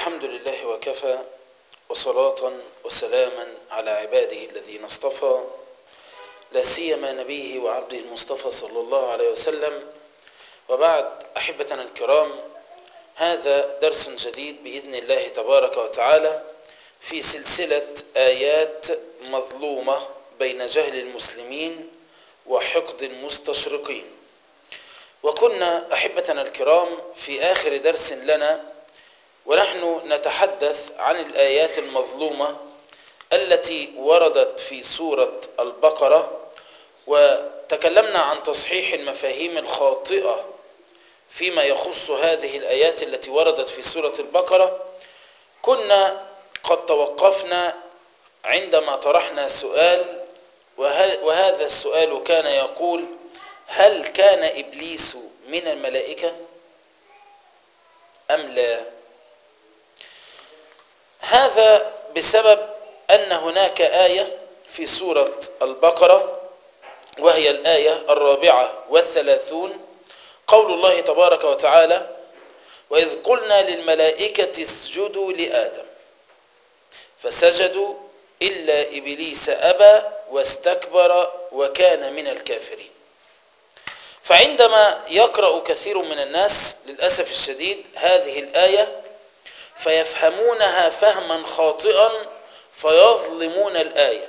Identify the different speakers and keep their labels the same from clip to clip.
Speaker 1: الحمد لله وكفى وصلاة وسلاما على عباده الذين اصطفى لا سيما نبيه وعبده المصطفى صلى الله عليه وسلم وبعد أحبتنا الكرام هذا درس جديد بإذن الله تبارك وتعالى في سلسلة آيات مظلومة بين جهل المسلمين وحقد المستشرقين وكنا أحبتنا الكرام في آخر درس لنا ونحن نتحدث عن الآيات المظلومة التي وردت في سورة البقرة وتكلمنا عن تصحيح المفاهيم الخاطئة فيما يخص هذه الآيات التي وردت في سورة البقرة كنا قد توقفنا عندما طرحنا سؤال وهذا السؤال كان يقول هل كان إبليس من الملائكة أم لا هذا بسبب أن هناك آية في سورة البقرة وهي الآية الرابعة والثلاثون قول الله تبارك وتعالى وإذ قلنا للملائكة اسجدوا لآدم فسجدوا إلا إبليس أبى واستكبر وكان من الكافرين فعندما يقرأ كثير من الناس للأسف الشديد هذه الآية فيفهمونها فهما خاطئا فيظلمون الآية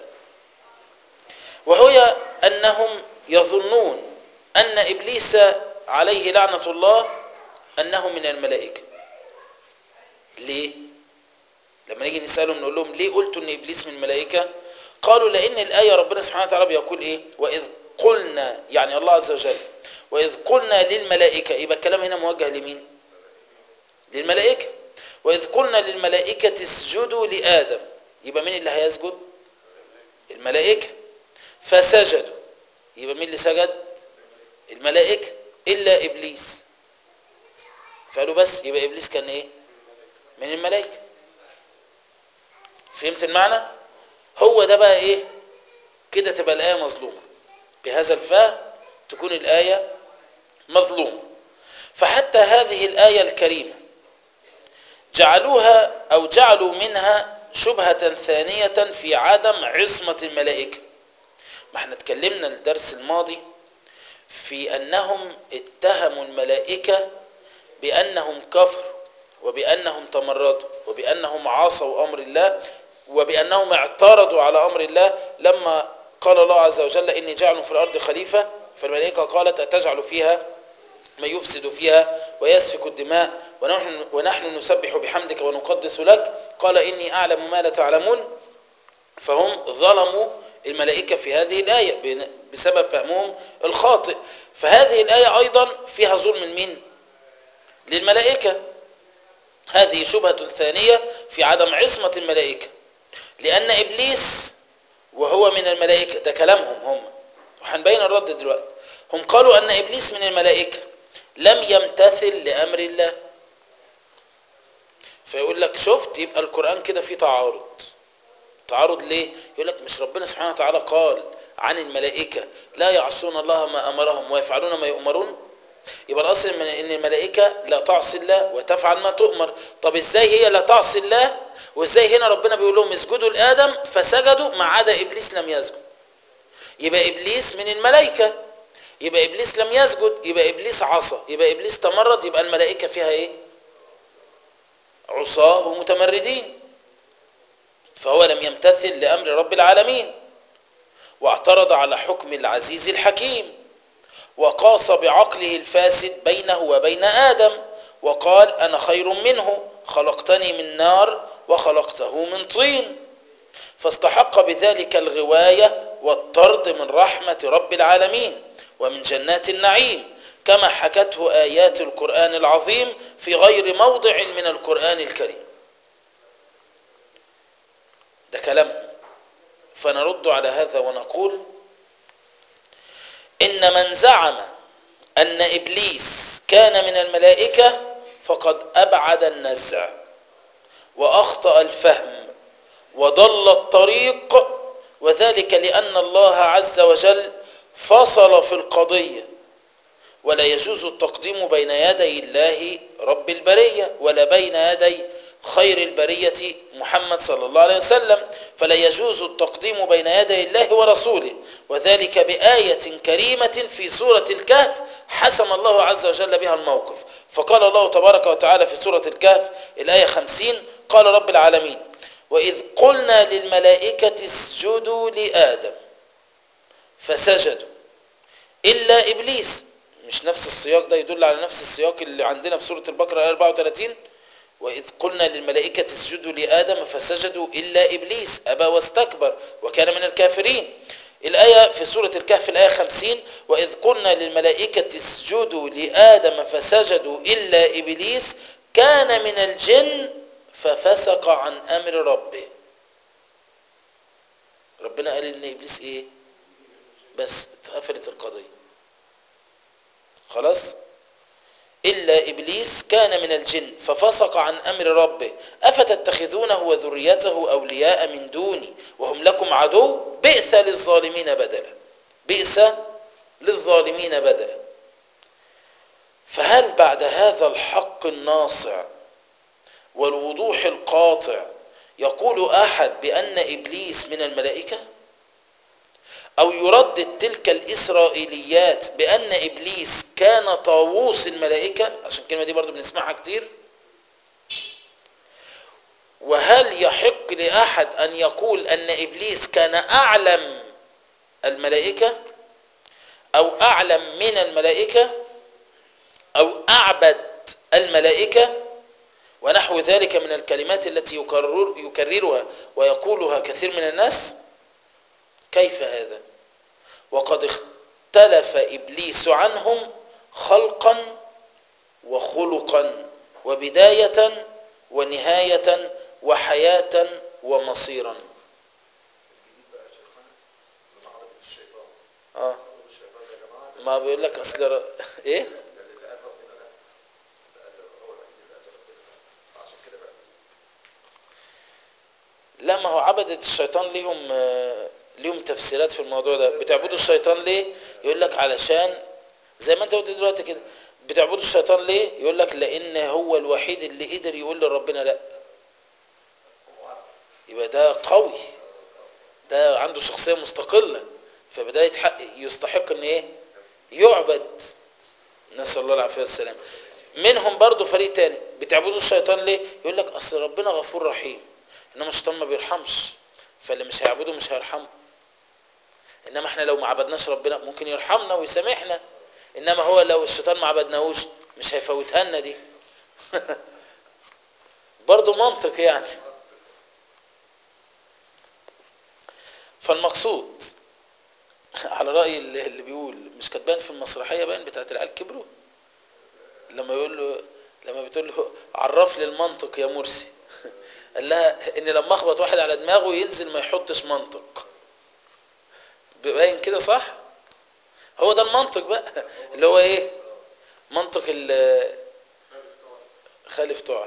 Speaker 1: وهي أنهم يظنون أن إبليس عليه لعنة الله أنه من الملائكة ليه؟ لما نيجي نسألهم نقول لهم ليه قلتوا أن إبليس من الملائكة قالوا لأن الآية ربنا سبحانه وتعالى بيقول إيه وإذ قلنا يعني الله عز وجل وإذ قلنا للملائكة يبقى الكلام هنا موجه لمين للملائكة وإذ قلنا للملائكة اسجدوا لآدم يبقى مين اللي هيسجد الملائكة فسجدوا يبقى مين اللي سجد الملائكة إلا إبليس فقالوا بس يبقى إبليس كان إيه من الملائكة فهمت المعنى هو ده بقى إيه كده تبقى الآية مظلومة بهذا الفهم تكون الآية مظلومة فحتى هذه الآية الكريمة جعلوها أو جعلوا منها شبهة ثانية في عدم عصمة الملائكة ما احنا اتكلمنا الدرس الماضي في أنهم اتهموا الملائكة بأنهم كفر وبأنهم تمردوا وبأنهم عاصوا أمر الله وبأنهم اعترضوا على أمر الله لما قال الله عز وجل إني جعل في الأرض خليفة فالملائكة قالت أتجعل فيها من يفسد فيها ويسفك الدماء ونحن, ونحن نسبح بحمدك ونقدس لك قال إني أعلم ما لا تعلمون فهم ظلموا الملائكة في هذه الآية بسبب فهمهم الخاطئ فهذه الآية أيضا فيها ظلم مين للملائكة هذه شبهة ثانية في عدم عصمة الملائكة لأن إبليس وهو من الملائكة ده كلامهم هم وهنبين الرد دلوقتي هم قالوا أن إبليس من الملائكة لم يمتثل لأمر الله فيقول لك شفت يبقى القرآن كده فيه تعارض تعارض ليه يقول لك مش ربنا سبحانه وتعالى قال عن الملائكة لا يعصون الله ما أمرهم ويفعلون ما يؤمرون يبقى الأصل ان الملائكة لا تعصي الله وتفعل ما تؤمر طب ازاي هي لا تعصي الله وازاي هنا ربنا بيقول لهم اسجدوا لآدم فسجدوا ما عدا إبليس لم يسجد يبقى إبليس من الملائكة يبقى إبليس لم يسجد يبقى إبليس عصى يبقى إبليس تمرد يبقى الملائكة فيها إيه عصاه ومتمردين فهو لم يمتثل لأمر رب العالمين واعترض على حكم العزيز الحكيم وقاس بعقله الفاسد بينه وبين آدم وقال أنا خير منه خلقتني من نار وخلقته من طين فاستحق بذلك الغواية والطرد من رحمة رب العالمين ومن جنات النعيم كما حكته آيات القرآن العظيم في غير موضع من القرآن الكريم ده كلامهم فنرد على هذا ونقول إن من زعم أن إبليس كان من الملائكة فقد أبعد النزع وأخطأ الفهم وضل الطريق وذلك لأن الله عز وجل فصل في القضية ولا يجوز التقديم بين يدي الله رب البرية ولا بين يدي خير البرية محمد صلى الله عليه وسلم فلا يجوز التقديم بين يدي الله ورسوله وذلك بآية كريمة في سورة الكهف حسم الله عز وجل بها الموقف فقال الله تبارك وتعالى في سورة الكهف الآية خمسين قال رب العالمين وإذ قلنا للملائكة اسجدوا لآدم فسجدوا إلا إبليس مش نفس السياق ده يدل على نفس السياق اللي عندنا في سورة البقرة آية 34 وإذ قلنا للملائكة اسجدوا لآدم فسجدوا إلا إبليس أبى واستكبر وكان من الكافرين الآية في سورة الكهف الآية 50 وإذ قلنا للملائكة اسجدوا لآدم فسجدوا إلا إبليس كان من الجن ففسق عن أمر ربه ربنا قال إن إبليس إيه بس اتقفلت القضية خلاص إلا إبليس كان من الجن ففسق عن أمر ربه أفتتخذونه وذريته أولياء من دوني وهم لكم عدو بئس للظالمين بدلا بئس للظالمين بدلا فهل بعد هذا الحق الناصع والوضوح القاطع يقول أحد بأن إبليس من الملائكة أو يردد تلك الإسرائيليات بأن إبليس كان طاووس الملائكة عشان الكلمة دي برضو بنسمعها كتير وهل يحق لأحد أن يقول أن إبليس كان أعلم الملائكة أو أعلم من الملائكة أو أعبد الملائكة ونحو ذلك من الكلمات التي يكرر يكررها ويقولها كثير من الناس كيف هذا وقد اختلف إبليس عنهم خلقا وخلقا وبداية ونهاية وحياة ومصيرا
Speaker 2: الجديد بقى يا شيخنا اللي معرضة الشيطان
Speaker 1: اه
Speaker 2: الشيطان يا جماعة
Speaker 1: ما بيقول لك اصل ر- ايه
Speaker 2: ده اللي قال ربنا ده ده قال هو الوحيد اللي قال ربنا ده عشان كده بقى
Speaker 1: لا ما هو عبدة الشيطان ليهم آه، ليهم تفسيرات في الموضوع ده بتعبدوا الشيطان ليه يقول لك علشان زي ما انت قلت دلوقتي كده بتعبدوا الشيطان ليه يقول لك لان هو الوحيد اللي قدر يقول لربنا لا يبقى ده قوي ده عنده شخصية مستقلة فبدأ يتحق يستحق ان ايه يعبد نسأل الله العافية والسلام منهم برضو فريق تاني بتعبدوا الشيطان ليه يقول لك اصل ربنا غفور رحيم انما الشيطان ما بيرحمش فاللي مش هيعبده مش هيرحمه انما احنا لو ما عبدناش ربنا ممكن يرحمنا ويسامحنا انما هو لو الشيطان ما عبدناهوش مش هيفوتها لنا دي برضو منطق يعني فالمقصود على رأي اللي اللي بيقول مش كاتبان في المسرحية باين بتاعت العيال كبروا لما يقول له لما بتقول له عرف لي المنطق يا مرسي قال لها ان لما اخبط واحد على دماغه ينزل ما يحطش منطق باين كده صح هو ده المنطق بقى اللي هو ايه منطق ال خالف تعرف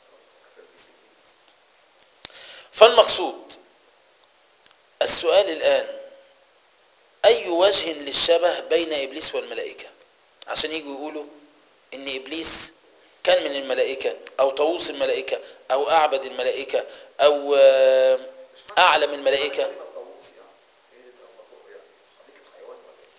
Speaker 1: فالمقصود السؤال الآن أي وجه للشبه بين إبليس والملائكة عشان يجوا يقولوا إن إبليس كان من الملائكة أو طاووس الملائكة أو أعبد الملائكة أو آه، أعلم الملائكة
Speaker 2: كلمة طاووس يعني ايه ده مطلوب يعني حديقة حيوان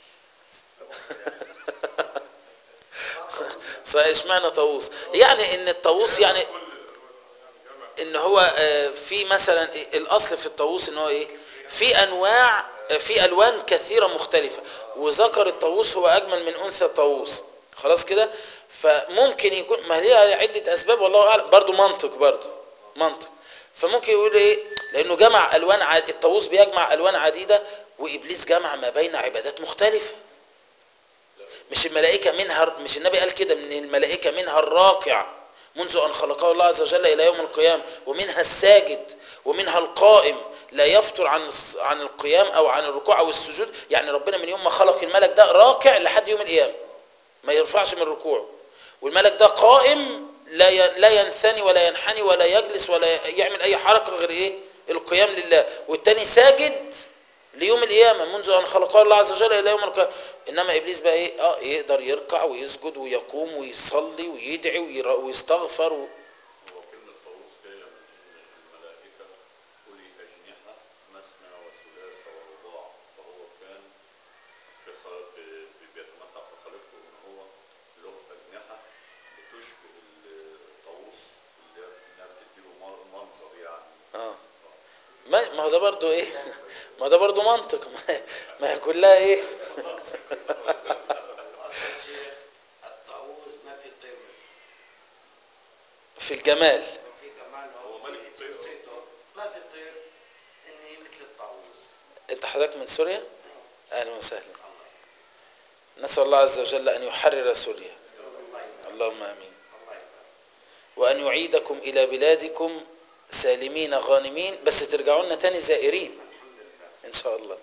Speaker 2: ولا ايه؟
Speaker 1: صحيح اشمعنى طاووس يعني ان الطاووس يعني ان هو آه، في مثلا إيه؟ الاصل في الطاووس ان هو ايه في انواع آه، في الوان كثيره مختلفه وذكر الطاووس هو اجمل من انثى الطاووس خلاص كده فممكن يكون ما هي عده اسباب والله اعلم برضو منطق برضو منطق فممكن يقول ايه لانه جمع الوان ع... الطاووس بيجمع الوان عديده وابليس جمع ما بين عبادات مختلفه مش الملائكة منها مش النبي قال كده من الملائكة منها الراكع منذ أن خلقه الله عز وجل إلى يوم القيامة ومنها الساجد ومنها القائم لا يفتر عن الص- عن القيام أو عن الركوع أو السجود يعني ربنا من يوم ما خلق الملك ده راكع لحد يوم القيامة ما يرفعش من ركوعه والملك ده قائم لا ي- لا ينثني ولا ينحني ولا يجلس ولا يعمل أي حركة غير إيه القيام لله والتاني ساجد ليوم القيامة منذ أن خلقه الله عز وجل إلى يوم القيامة إنما إبليس بقى إيه آه يقدر يركع ويسجد ويقوم ويصلي ويدعي وير- ويستغفر و...
Speaker 3: هو كلمة طاووس جاية
Speaker 2: تشبه الطاووس اللي هي انها بتديله من- منظر يعني
Speaker 1: اه ما ما هو ده برضو ايه ما ده برضو منطق ما- ما هي كلها ايه
Speaker 3: اصل الشيخ الطاووس ما في طير
Speaker 1: في الجمال
Speaker 3: في كمان
Speaker 2: هو ملك الطير.
Speaker 3: شخصيته ما في طير اني مثل الطاووس
Speaker 1: انت حضرتك من سوريا اهلا وسهلا
Speaker 3: الله
Speaker 1: نسال الله عز وجل ان يحرر سوريا
Speaker 3: الله يبارك
Speaker 1: اللهم امين
Speaker 3: الله يبارك
Speaker 1: وان يعيدكم الى بلادكم سالمين غانمين بس ترجعوا لنا تاني زائرين
Speaker 3: الحمد لله
Speaker 1: ان شاء الله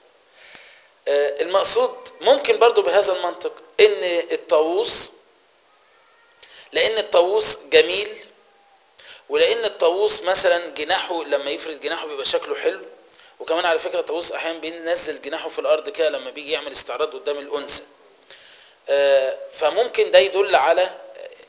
Speaker 1: آه، المقصود ممكن برضو بهذا المنطق ان الطاووس لان الطاووس جميل ولان الطاووس مثلا جناحه لما يفرد جناحه بيبقى شكله حلو وكمان على فكره الطاووس احيانا بينزل جناحه في الارض كده لما بيجي يعمل استعراض قدام الانثى آه، فممكن ده يدل على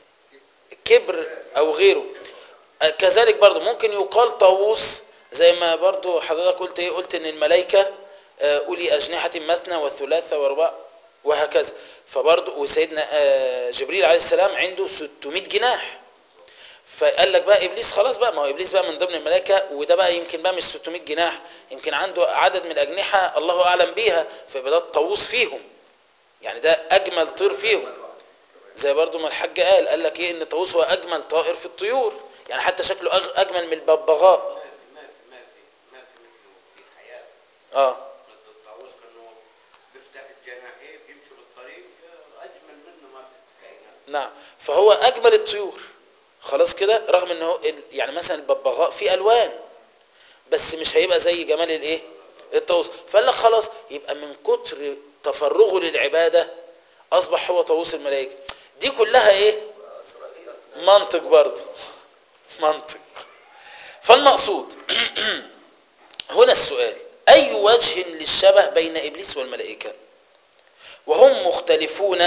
Speaker 1: كبر او غيره آه، كذلك برضو ممكن يقال طاووس زي ما برضو حضرتك قلت ايه قلت ان الملائكه آه، اولي اجنحه مثنى وثلاثه ورباع وهكذا فبرضو وسيدنا آه، جبريل عليه السلام عنده 600 جناح فقال لك بقى ابليس خلاص بقى ما هو ابليس بقى من ضمن الملائكه وده بقى يمكن بقى مش 600 جناح يمكن عنده عدد من الاجنحه الله اعلم بيها فيبقى ده الطاووس فيهم يعني ده اجمل طير فيهم زي برضو ما الحاج قال قال لك ايه ان الطاووس هو اجمل طائر في الطيور يعني حتى شكله أج- اجمل من الببغاء
Speaker 3: ما في ما في ما في ما في مثله في حياة
Speaker 1: اه
Speaker 3: مثل الطاووس كانه بيفتح الجناحين بيمشوا بالطريق اجمل منه ما في الكائنات
Speaker 1: نعم فهو اجمل الطيور خلاص كده رغم ان هو ال- يعني مثلا الببغاء فيه الوان بس مش هيبقى زي جمال الايه الطاووس فقال لك خلاص يبقى من كتر تفرغه للعباده اصبح هو طاووس الملائكه دي كلها ايه منطق برضه منطق فالمقصود هنا السؤال اي وجه للشبه بين ابليس والملائكه وهم مختلفون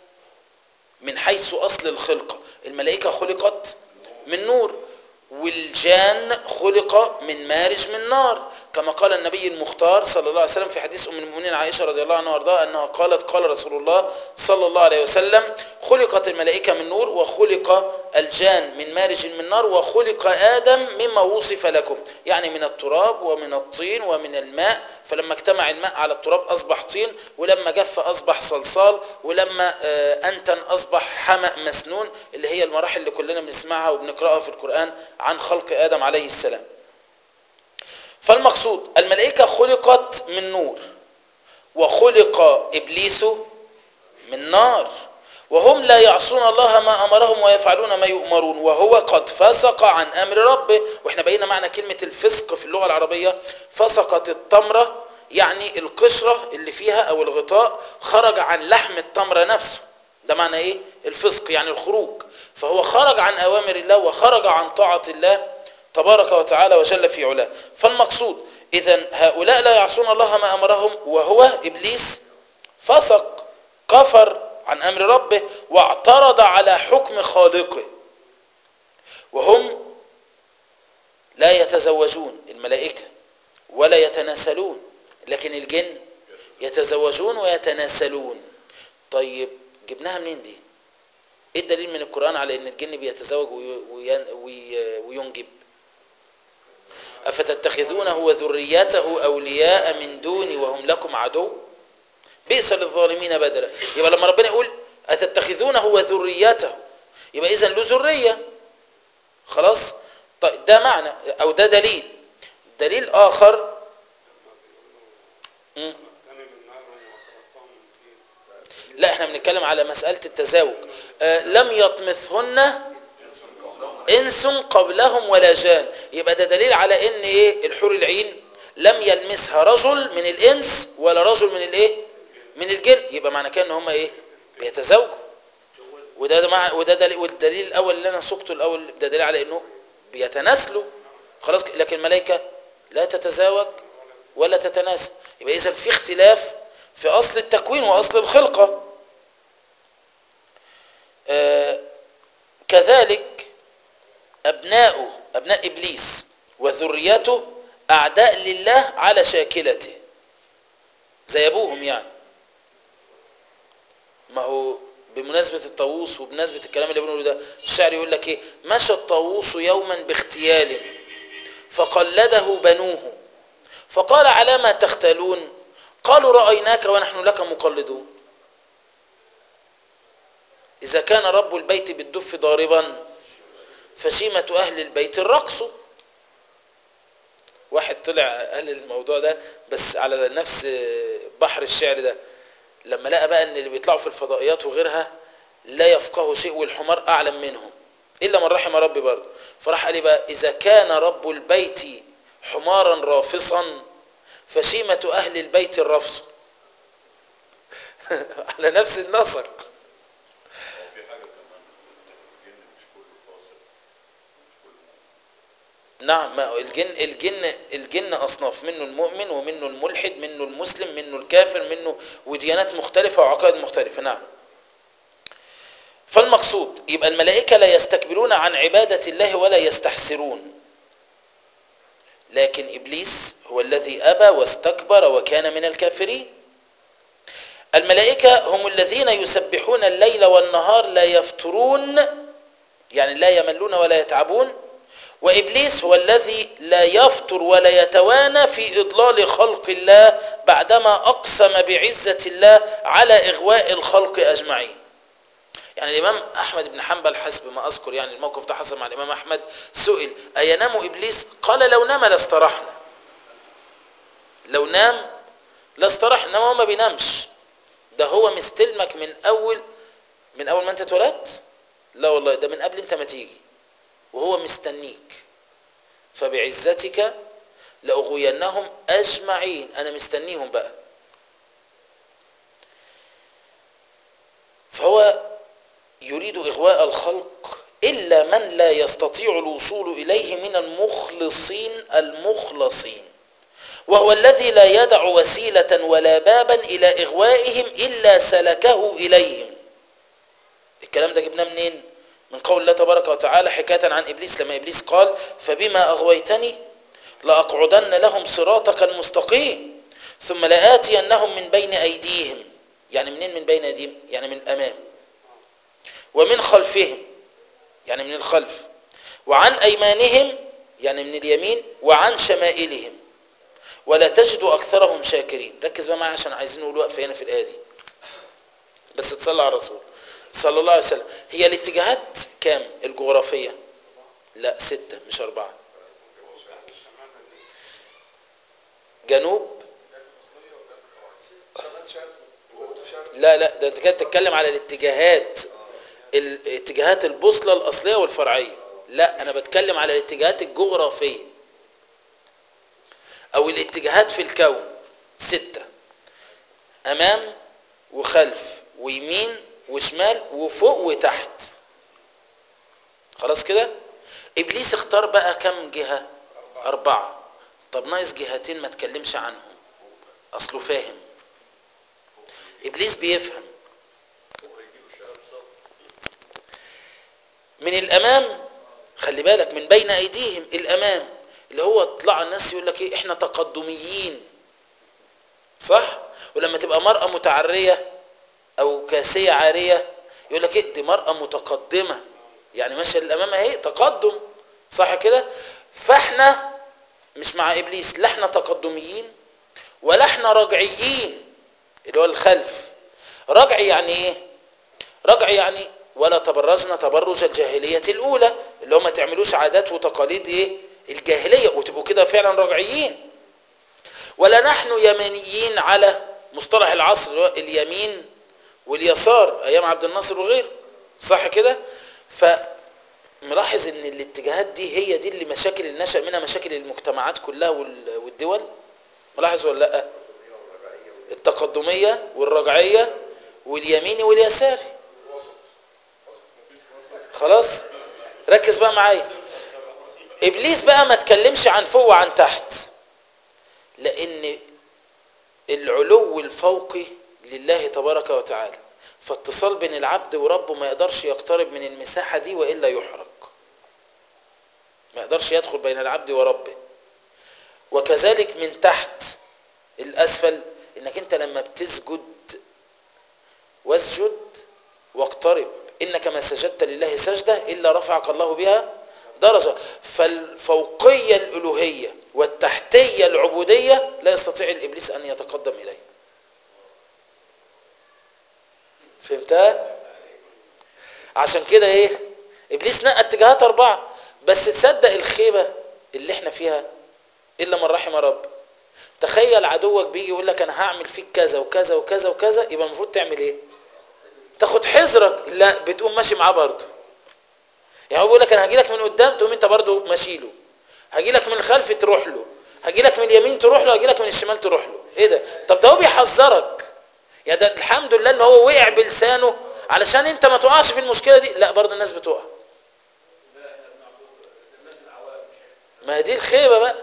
Speaker 1: من حيث اصل الخلقه الملائكه خلقت من نور والجان خلق من مارج من نار كما قال النبي المختار صلى الله عليه وسلم في حديث ام المؤمنين عائشه رضي الله عنها وارضاها انها قالت قال رسول الله صلى الله عليه وسلم خلقت الملائكه من نور وخلق الجان من مارج من نار وخلق ادم مما وصف لكم يعني من التراب ومن الطين ومن الماء فلما اجتمع الماء على التراب اصبح طين ولما جف اصبح صلصال ولما آه، انتن اصبح حمأ مسنون اللي هي المراحل اللي كلنا بنسمعها وبنقراها في القرآن عن خلق ادم عليه السلام فالمقصود الملائكة خلقت من نور وخلق ابليس من نار وهم لا يعصون الله ما امرهم ويفعلون ما يؤمرون وهو قد فسق عن امر ربه واحنا بقينا معنى كلمه الفسق في اللغه العربيه فسقت التمره يعني القشره اللي فيها او الغطاء خرج عن لحم التمره نفسه ده معنى ايه الفسق يعني الخروج فهو خرج عن اوامر الله وخرج عن طاعه الله تبارك وتعالى وجل في علاه فالمقصود اذا هؤلاء لا يعصون الله ما امرهم وهو ابليس فسق كفر عن امر ربه واعترض على حكم خالقه وهم لا يتزوجون الملائكه ولا يتناسلون لكن الجن يتزوجون ويتناسلون طيب جبناها منين دي ايه الدليل من القران على ان الجن بيتزوج وي- وين- وي- وينجب افتتخذونه وذريته اولياء من دوني وهم لكم عدو بئس للظالمين بدلا يبقى لما ربنا يقول اتتخذونه وذريته يبقى اذا له ذريه خلاص طيب ده معنى او ده دليل دليل اخر مم. لا احنا بنتكلم على مسألة التزاوج آه لم يطمثهن انس قبلهم ولا جان يبقى ده دليل على ان ايه الحور العين لم يلمسها رجل من الانس ولا رجل من الايه من الجن يبقى معنى كده ان هم ايه بيتزوجوا وده ده مع وده دليل والدليل الاول اللي انا سقته الاول ده دليل على انه بيتناسلوا خلاص لكن الملائكه لا تتزاوج ولا تتناسل يبقى اذا في اختلاف في اصل التكوين واصل الخلقه آه كذلك ابناؤه ابناء ابليس وذريته اعداء لله على شاكلته زي ابوهم يعني ما هو بمناسبة الطاووس وبمناسبة الكلام اللي بنقوله ده الشاعر يقول لك ايه مشى الطاووس يوما باختيال فقلده بنوه فقال على ما تختالون قالوا رأيناك ونحن لك مقلدون إذا كان رب البيت بالدف ضاربا فشيمة أهل البيت الرقص واحد طلع قال الموضوع ده بس على نفس بحر الشعر ده لما لقى بقى ان اللي بيطلعوا في الفضائيات وغيرها لا يفقهوا شيء والحمار اعلم منهم الا من رحم ربي برضه فراح قال لي بقى اذا كان رب البيت حمارا رافصا فشيمة اهل البيت الرفص على نفس النسق
Speaker 4: هو في حاجة كمان الجن مش كله فاصل مش كله مؤمن.
Speaker 1: نعم ما هو الجن الجن الجن اصناف منه المؤمن ومنه الملحد منه المسلم منه الكافر منه وديانات مختلفه وعقائد مختلفه نعم فالمقصود يبقى الملائكه لا يستكبرون عن عباده الله ولا يستحسرون لكن ابليس هو الذي ابى واستكبر وكان من الكافرين الملائكه هم الذين يسبحون الليل والنهار لا يفترون يعني لا يملون ولا يتعبون وابليس هو الذي لا يفطر ولا يتوانى في اضلال خلق الله بعدما اقسم بعزه الله على اغواء الخلق اجمعين يعني الامام احمد بن حنبل حسب ما اذكر يعني الموقف ده حصل مع الامام احمد سئل اينام ابليس قال لو نام لاسترحنا لو نام لاسترحنا انما هو ما بينامش ده هو مستلمك من اول من اول ما انت اتولدت لا والله ده من قبل انت ما تيجي وهو مستنيك فبعزتك لأغوينهم أجمعين أنا مستنيهم بقى فهو يريد إغواء الخلق إلا من لا يستطيع الوصول إليه من المخلصين المخلصين وهو الذي لا يدع وسيلة ولا بابا إلى إغوائهم إلا سلكه إليهم الكلام ده جبناه منين؟ من قول الله تبارك وتعالى حكاية عن إبليس لما إبليس قال فبما أغويتني لأقعدن لهم صراطك المستقيم ثم لآتينهم من بين أيديهم يعني منين من بين أيديهم يعني من الأمام ومن خلفهم يعني من الخلف وعن أيمانهم يعني من اليمين وعن شمائلهم ولا تجد أكثرهم شاكرين ركز بقى معايا عشان عايزين نقول وقفة هنا في الآية دي بس تصلى على الرسول صلى الله عليه وسلم هي الاتجاهات كام الجغرافية لا ستة مش أربعة جنوب
Speaker 2: شمال شرق وجنوب شرق
Speaker 1: لا لا ده انت كده بتتكلم على الاتجاهات الاتجاهات البوصلة الأصلية والفرعية لا أنا بتكلم على الاتجاهات الجغرافية أو الاتجاهات في الكون ستة أمام وخلف ويمين وشمال وفوق وتحت خلاص كده إبليس اختار بقى كم جهة أربعة طب ناقص جهتين ما تكلمش عنهم أصله فاهم إبليس بيفهم من الامام خلي بالك من بين ايديهم الامام اللي هو طلع الناس يقول لك ايه احنا تقدميين صح ولما تبقى مرأة متعرية او كاسية عارية يقول لك ايه دي مرأة متقدمة يعني ماشية للامام اهي تقدم صح كده فاحنا مش مع ابليس لا احنا تقدميين ولا احنا رجعيين اللي هو الخلف رجعي يعني ايه رجع يعني ولا تبرجنا تبرج الجاهلية الأولى اللي هم ما تعملوش عادات وتقاليد إيه الجاهلية وتبقوا كده فعلا رجعيين ولا نحن يمانيين على مصطلح العصر اللي هو اليمين واليسار أيام عبد الناصر وغيره صح كده فملاحظ ان الاتجاهات دي هي دي اللي مشاكل اللي نشأ منها مشاكل المجتمعات كلها وال- والدول ملاحظ ولا لا
Speaker 2: القطبية والرجعية والإيه.
Speaker 1: التقدمية والرجعية واليميني واليساري خلاص ركز بقى معايا ابليس بقى ما تكلمش عن فوق وعن تحت لان العلو الفوقي لله تبارك وتعالى فاتصال بين العبد وربه ما يقدرش يقترب من المساحة دي وإلا يحرق ما يقدرش يدخل بين العبد وربه وكذلك من تحت الأسفل إنك أنت لما بتسجد واسجد واقترب إنك ما سجدت لله سجدة إلا رفعك الله بها درجة فالفوقية الألوهية والتحتية العبودية لا يستطيع الإبليس أن يتقدم إليه فهمتها؟ عشان كده إيه؟ إبليس نقى اتجاهات أربعة بس تصدق الخيبة اللي احنا فيها إلا من رحم رب تخيل عدوك بيجي يقول لك أنا هعمل فيك كذا وكذا وكذا وكذا يبقى المفروض تعمل إيه؟ تاخد حذرك لا بتقوم ماشي معاه برضه يعني هو بيقول لك انا هاجي لك من قدام تقوم انت برضه ماشي له هاجي لك من الخلف تروح له هاجي لك من اليمين تروح له هاجي لك من الشمال تروح له ايه ده طب ده هو بيحذرك يا ده الحمد لله ان هو وقع بلسانه علشان انت ما تقعش في المشكله دي لا برضه الناس بتقع ما هي دي الخيبه بقى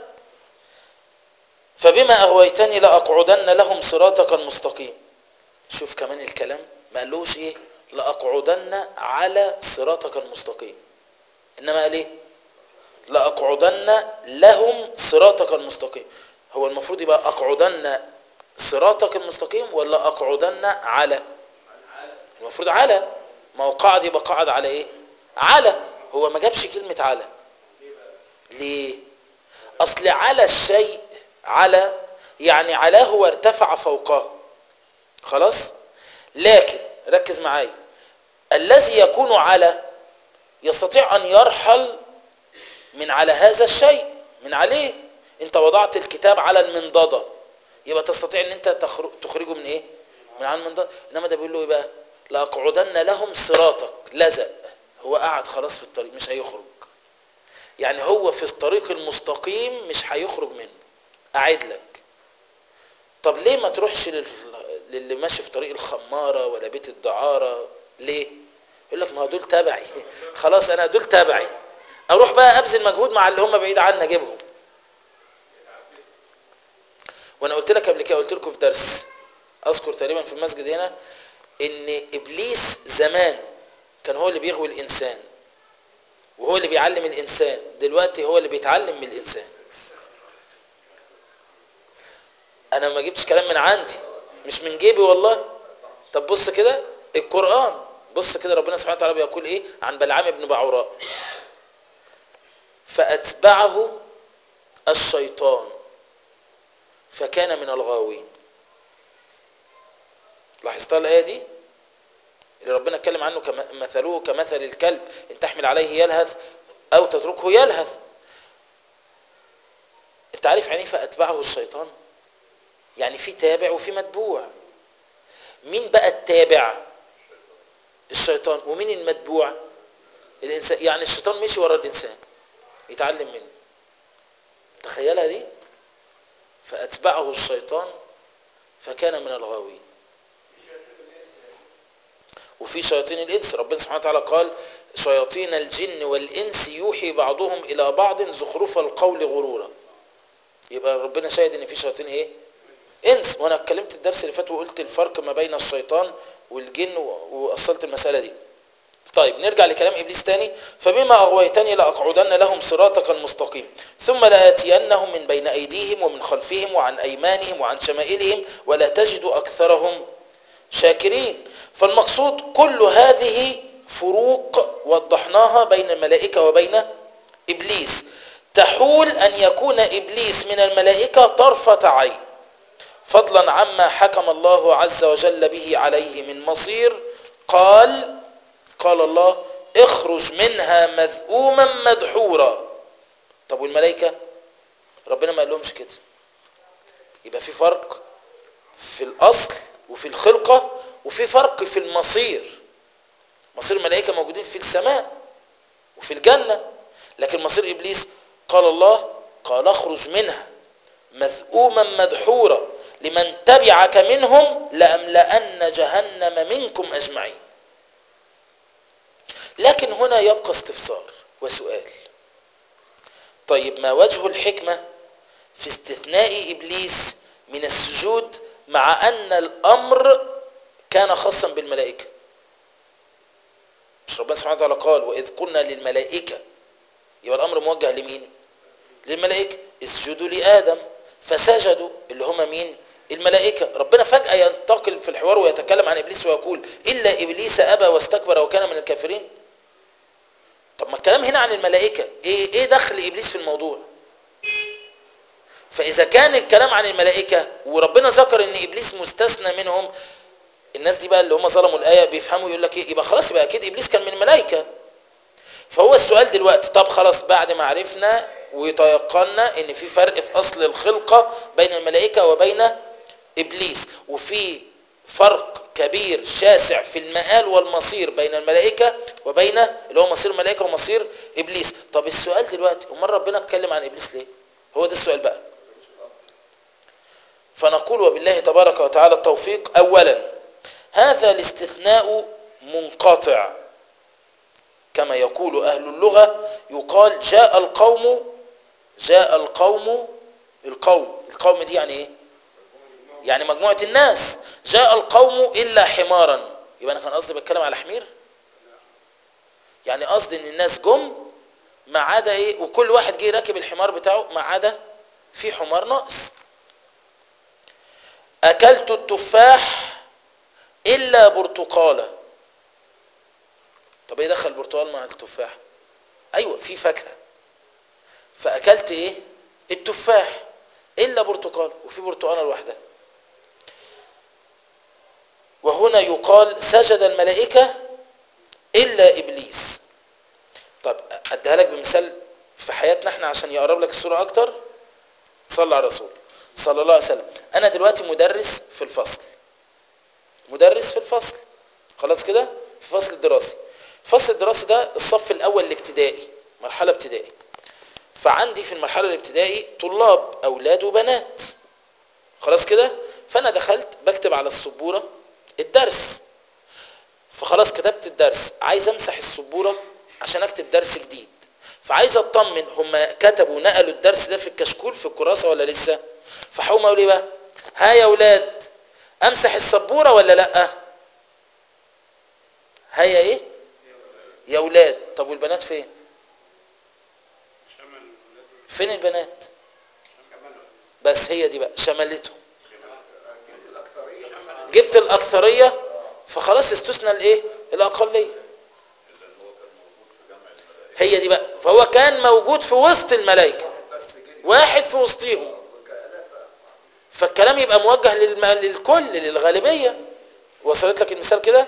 Speaker 1: فبما اغويتني لاقعدن لهم صراطك المستقيم شوف كمان الكلام ما قالوش ايه لاقعدن على صراطك المستقيم انما قال ايه لاقعدن لهم صراطك المستقيم هو المفروض يبقى اقعدن صراطك المستقيم ولا اقعدن على المفروض على ما هو قاعد يبقى قاعد على ايه على هو ما جابش كلمة على ليه اصل على الشيء على يعني علاه وارتفع فوقه خلاص لكن ركز معايا الذي يكون على يستطيع ان يرحل من على هذا الشيء من عليه انت وضعت الكتاب على المنضدة يبقى تستطيع ان انت تخر- تخرجه من ايه من على المنضدة انما ده بيقول له ايه بقى لاقعدن لهم صراطك لزق هو قاعد خلاص في الطريق مش هيخرج يعني هو في الطريق المستقيم مش هيخرج منه قاعد لك طب ليه ما تروحش لل- للي ماشي في طريق الخمارة ولا بيت الدعارة ليه يقول لك ما هو دول تبعي خلاص انا دول تبعي اروح بقى ابذل مجهود مع اللي هم بعيد عني اجيبهم وانا قلت لك قبل كده قلت لكم في درس اذكر تقريبا في المسجد هنا ان ابليس زمان كان هو اللي بيغوي الانسان وهو اللي بيعلم الانسان دلوقتي هو اللي بيتعلم من الانسان انا ما جبتش كلام من عندي مش من جيبي والله طب بص كده القرآن بص كده ربنا سبحانه وتعالى بيقول ايه عن بلعام بن بعوراء فأتبعه الشيطان فكان من الغاوين لاحظت الآية دي اللي ربنا اتكلم عنه كمثله كمثل الكلب ان تحمل عليه يلهث او تتركه يلهث انت عارف يعني إيه فأتبعه الشيطان يعني في تابع وفي متبوع مين بقى التابع الشيطان ومين المتبوع الانسان يعني الشيطان مشي ورا الانسان يتعلم منه تخيلها دي فاتبعه الشيطان فكان من الغاوين وفي شياطين الانس ربنا سبحانه وتعالى قال شياطين الجن والانس يوحي بعضهم الى بعض زخرف القول غرورا يبقى ربنا شاهد ان في شياطين ايه انس وانا اتكلمت الدرس اللي فات وقلت الفرق ما بين الشيطان والجن واصلت المساله دي طيب نرجع لكلام ابليس تاني فبما اغويتني لاقعدن لهم صراطك المستقيم ثم لاتينهم من بين ايديهم ومن خلفهم وعن ايمانهم وعن شمائلهم ولا تجد اكثرهم شاكرين فالمقصود كل هذه فروق وضحناها بين الملائكه وبين ابليس تحول ان يكون ابليس من الملائكه طرفه عين فضلا عما حكم الله عز وجل به عليه من مصير قال قال الله اخرج منها مذءوما مدحورا طب والملائكة ربنا ما قالهمش كده يبقى في فرق في الأصل وفي الخلقة وفي فرق في المصير مصير الملائكة موجودين في السماء وفي الجنة لكن مصير إبليس قال الله قال اخرج منها مذءوما مدحورا لمن تبعك منهم لأملأن جهنم منكم أجمعين لكن هنا يبقى استفسار وسؤال طيب ما وجه الحكمة في استثناء إبليس من السجود مع أن الأمر كان خاصا بالملائكة مش ربنا سبحانه وتعالى قال وإذ قلنا للملائكة يبقى الأمر موجه لمين للملائكة اسجدوا لآدم فسجدوا اللي هم مين الملائكة ربنا فجأة ينتقل في الحوار ويتكلم عن إبليس ويقول إلا إبليس أبى واستكبر وكان من الكافرين طب ما الكلام هنا عن الملائكة إيه, إيه دخل إبليس في الموضوع فإذا كان الكلام عن الملائكة وربنا ذكر إن إبليس مستثنى منهم الناس دي بقى اللي هم ظلموا الآية بيفهموا يقول لك إيه يبقى خلاص يبقى أكيد إبليس كان من الملائكة فهو السؤال دلوقتي طب خلاص بعد ما عرفنا وتيقنا ان في فرق في اصل الخلقة بين الملائكة وبين ابليس وفي فرق كبير شاسع في المآل والمصير بين الملائكة وبين اللي هو مصير الملائكة ومصير ابليس طب السؤال دلوقتي امال ربنا اتكلم عن ابليس ليه هو ده السؤال بقى فنقول وبالله تبارك وتعالى التوفيق اولا هذا الاستثناء منقطع كما يقول أهل اللغة يقال جاء القوم جاء القوم القوم القوم دي يعني ايه يعني مجموعة الناس جاء القوم إلا حمارا يبقى أنا كان قصدي بتكلم على حمير يعني قصدي ان الناس جم ما عدا ايه وكل واحد جه راكب الحمار بتاعه ما عدا في حمار ناقص أكلت التفاح إلا برتقاله طب ايه دخل البرتقال مع التفاح ايوه في فاكهه فاكلت ايه التفاح الا برتقال وفي برتقاله لوحدها وهنا يقال سجد الملائكه الا ابليس طب اديها لك بمثال في حياتنا احنا عشان يقرب لك الصوره اكتر صلى على الرسول صلى الله عليه وسلم انا دلوقتي مدرس في الفصل مدرس في الفصل خلاص كده في فصل دراسي الفصل الدراسي ده الصف الاول الابتدائي مرحله ابتدائي فعندي في المرحله الابتدائي طلاب اولاد وبنات خلاص كده فانا دخلت بكتب على السبوره الدرس فخلاص كتبت الدرس عايز امسح السبوره عشان اكتب درس جديد فعايز اطمن هم كتبوا نقلوا الدرس ده في الكشكول في الكراسه ولا لسه فهقوم اقول ايه بقى ها يا اولاد امسح السبوره ولا لا هيا ايه يا اولاد طب والبنات فين
Speaker 3: شمل الولاد
Speaker 1: فين البنات
Speaker 3: شملهم
Speaker 1: بس هي دي بقى شملتهم
Speaker 2: جبت الأكثرية مثلا
Speaker 1: جبت الاكثريه فخلاص استثنى الايه الاقليه
Speaker 4: اذا هو كان موجود في جمع الملائكه
Speaker 1: هي دي بقى فهو كان موجود في وسط الملائكه
Speaker 2: واحد بس جري
Speaker 1: واحد في وسطهم
Speaker 2: وكآلاف بقى
Speaker 1: فالكلام يبقى موجه للم... للكل للغالبيه وصلت لك المثال كده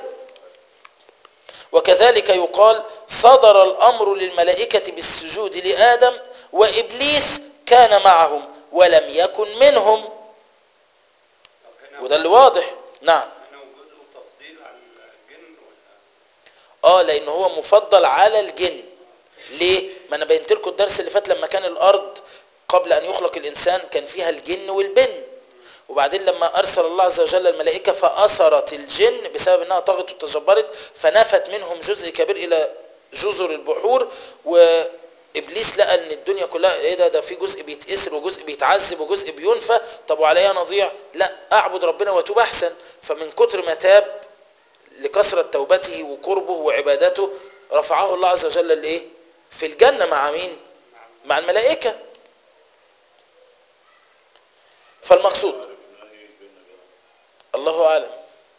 Speaker 1: وكذلك يقال صدر الامر للملائكه بالسجود لادم وابليس كان معهم ولم يكن منهم
Speaker 3: طب هنا
Speaker 1: وده اللي واضح نعم
Speaker 3: هنا وجوده تفضيل عن الجن ولا
Speaker 1: اه لان هو مفضل على الجن ليه ما انا بينت لكم الدرس اللي فات لما كان الارض قبل ان يخلق الانسان كان فيها الجن والبن وبعدين لما ارسل الله عز وجل الملائكه فاثرت الجن بسبب انها طغت وتجبرت فنفت منهم جزء كبير الى جزر البحور وابليس لقى ان الدنيا كلها ايه ده ده في جزء بيتأسر وجزء بيتعذب وجزء بينفى طب وعلى ايه نضيع لا اعبد ربنا واتوب احسن فمن كتر ما تاب لكثرة توبته وقربه وعبادته رفعه الله عز وجل الايه في الجنة مع مين مع الملائكة فالمقصود
Speaker 4: عرفناه الجن بقى
Speaker 1: الله أعلم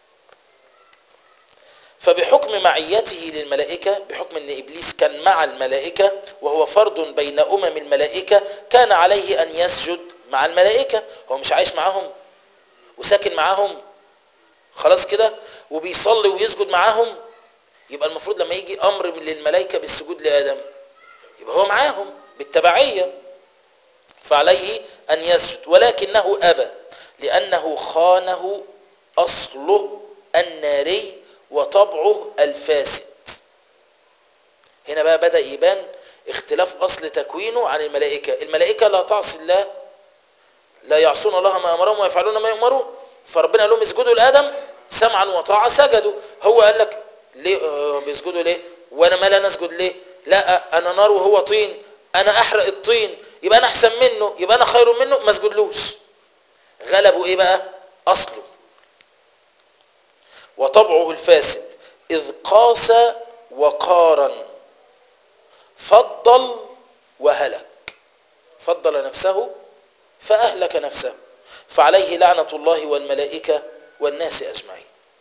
Speaker 1: فبحكم معيته للملائكة بحكم أن إبليس كان مع الملائكة وهو فرد بين أمم الملائكة كان عليه أن يسجد مع الملائكة هو مش عايش معاهم وساكن معاهم خلاص كده وبيصلي ويسجد معاهم يبقى المفروض لما يجي أمر من للملائكة بالسجود لآدم يبقى هو معاهم بالتبعية فعليه أن يسجد ولكنه أبى لأنه خانه أصله الناري وطبعه الفاسد هنا بقى بدأ يبان اختلاف أصل تكوينه عن الملائكة الملائكة لا تعصي الله لا يعصون الله ما أمرهم ويفعلون ما يؤمرون فربنا قال لهم اسجدوا لآدم سمعا وطاعة سجدوا هو قال لك ليه آه، بيسجدوا ليه وانا مال انا اسجد ليه لا انا نار وهو طين انا احرق الطين يبقى انا احسن منه يبقى انا خير منه ما اسجدلوش غلبوا ايه بقى اصله وطبعه الفاسد اذ قاس وقارن فضل وهلك فضل نفسه فاهلك نفسه فعليه لعنة الله والملائكة والناس أجمعين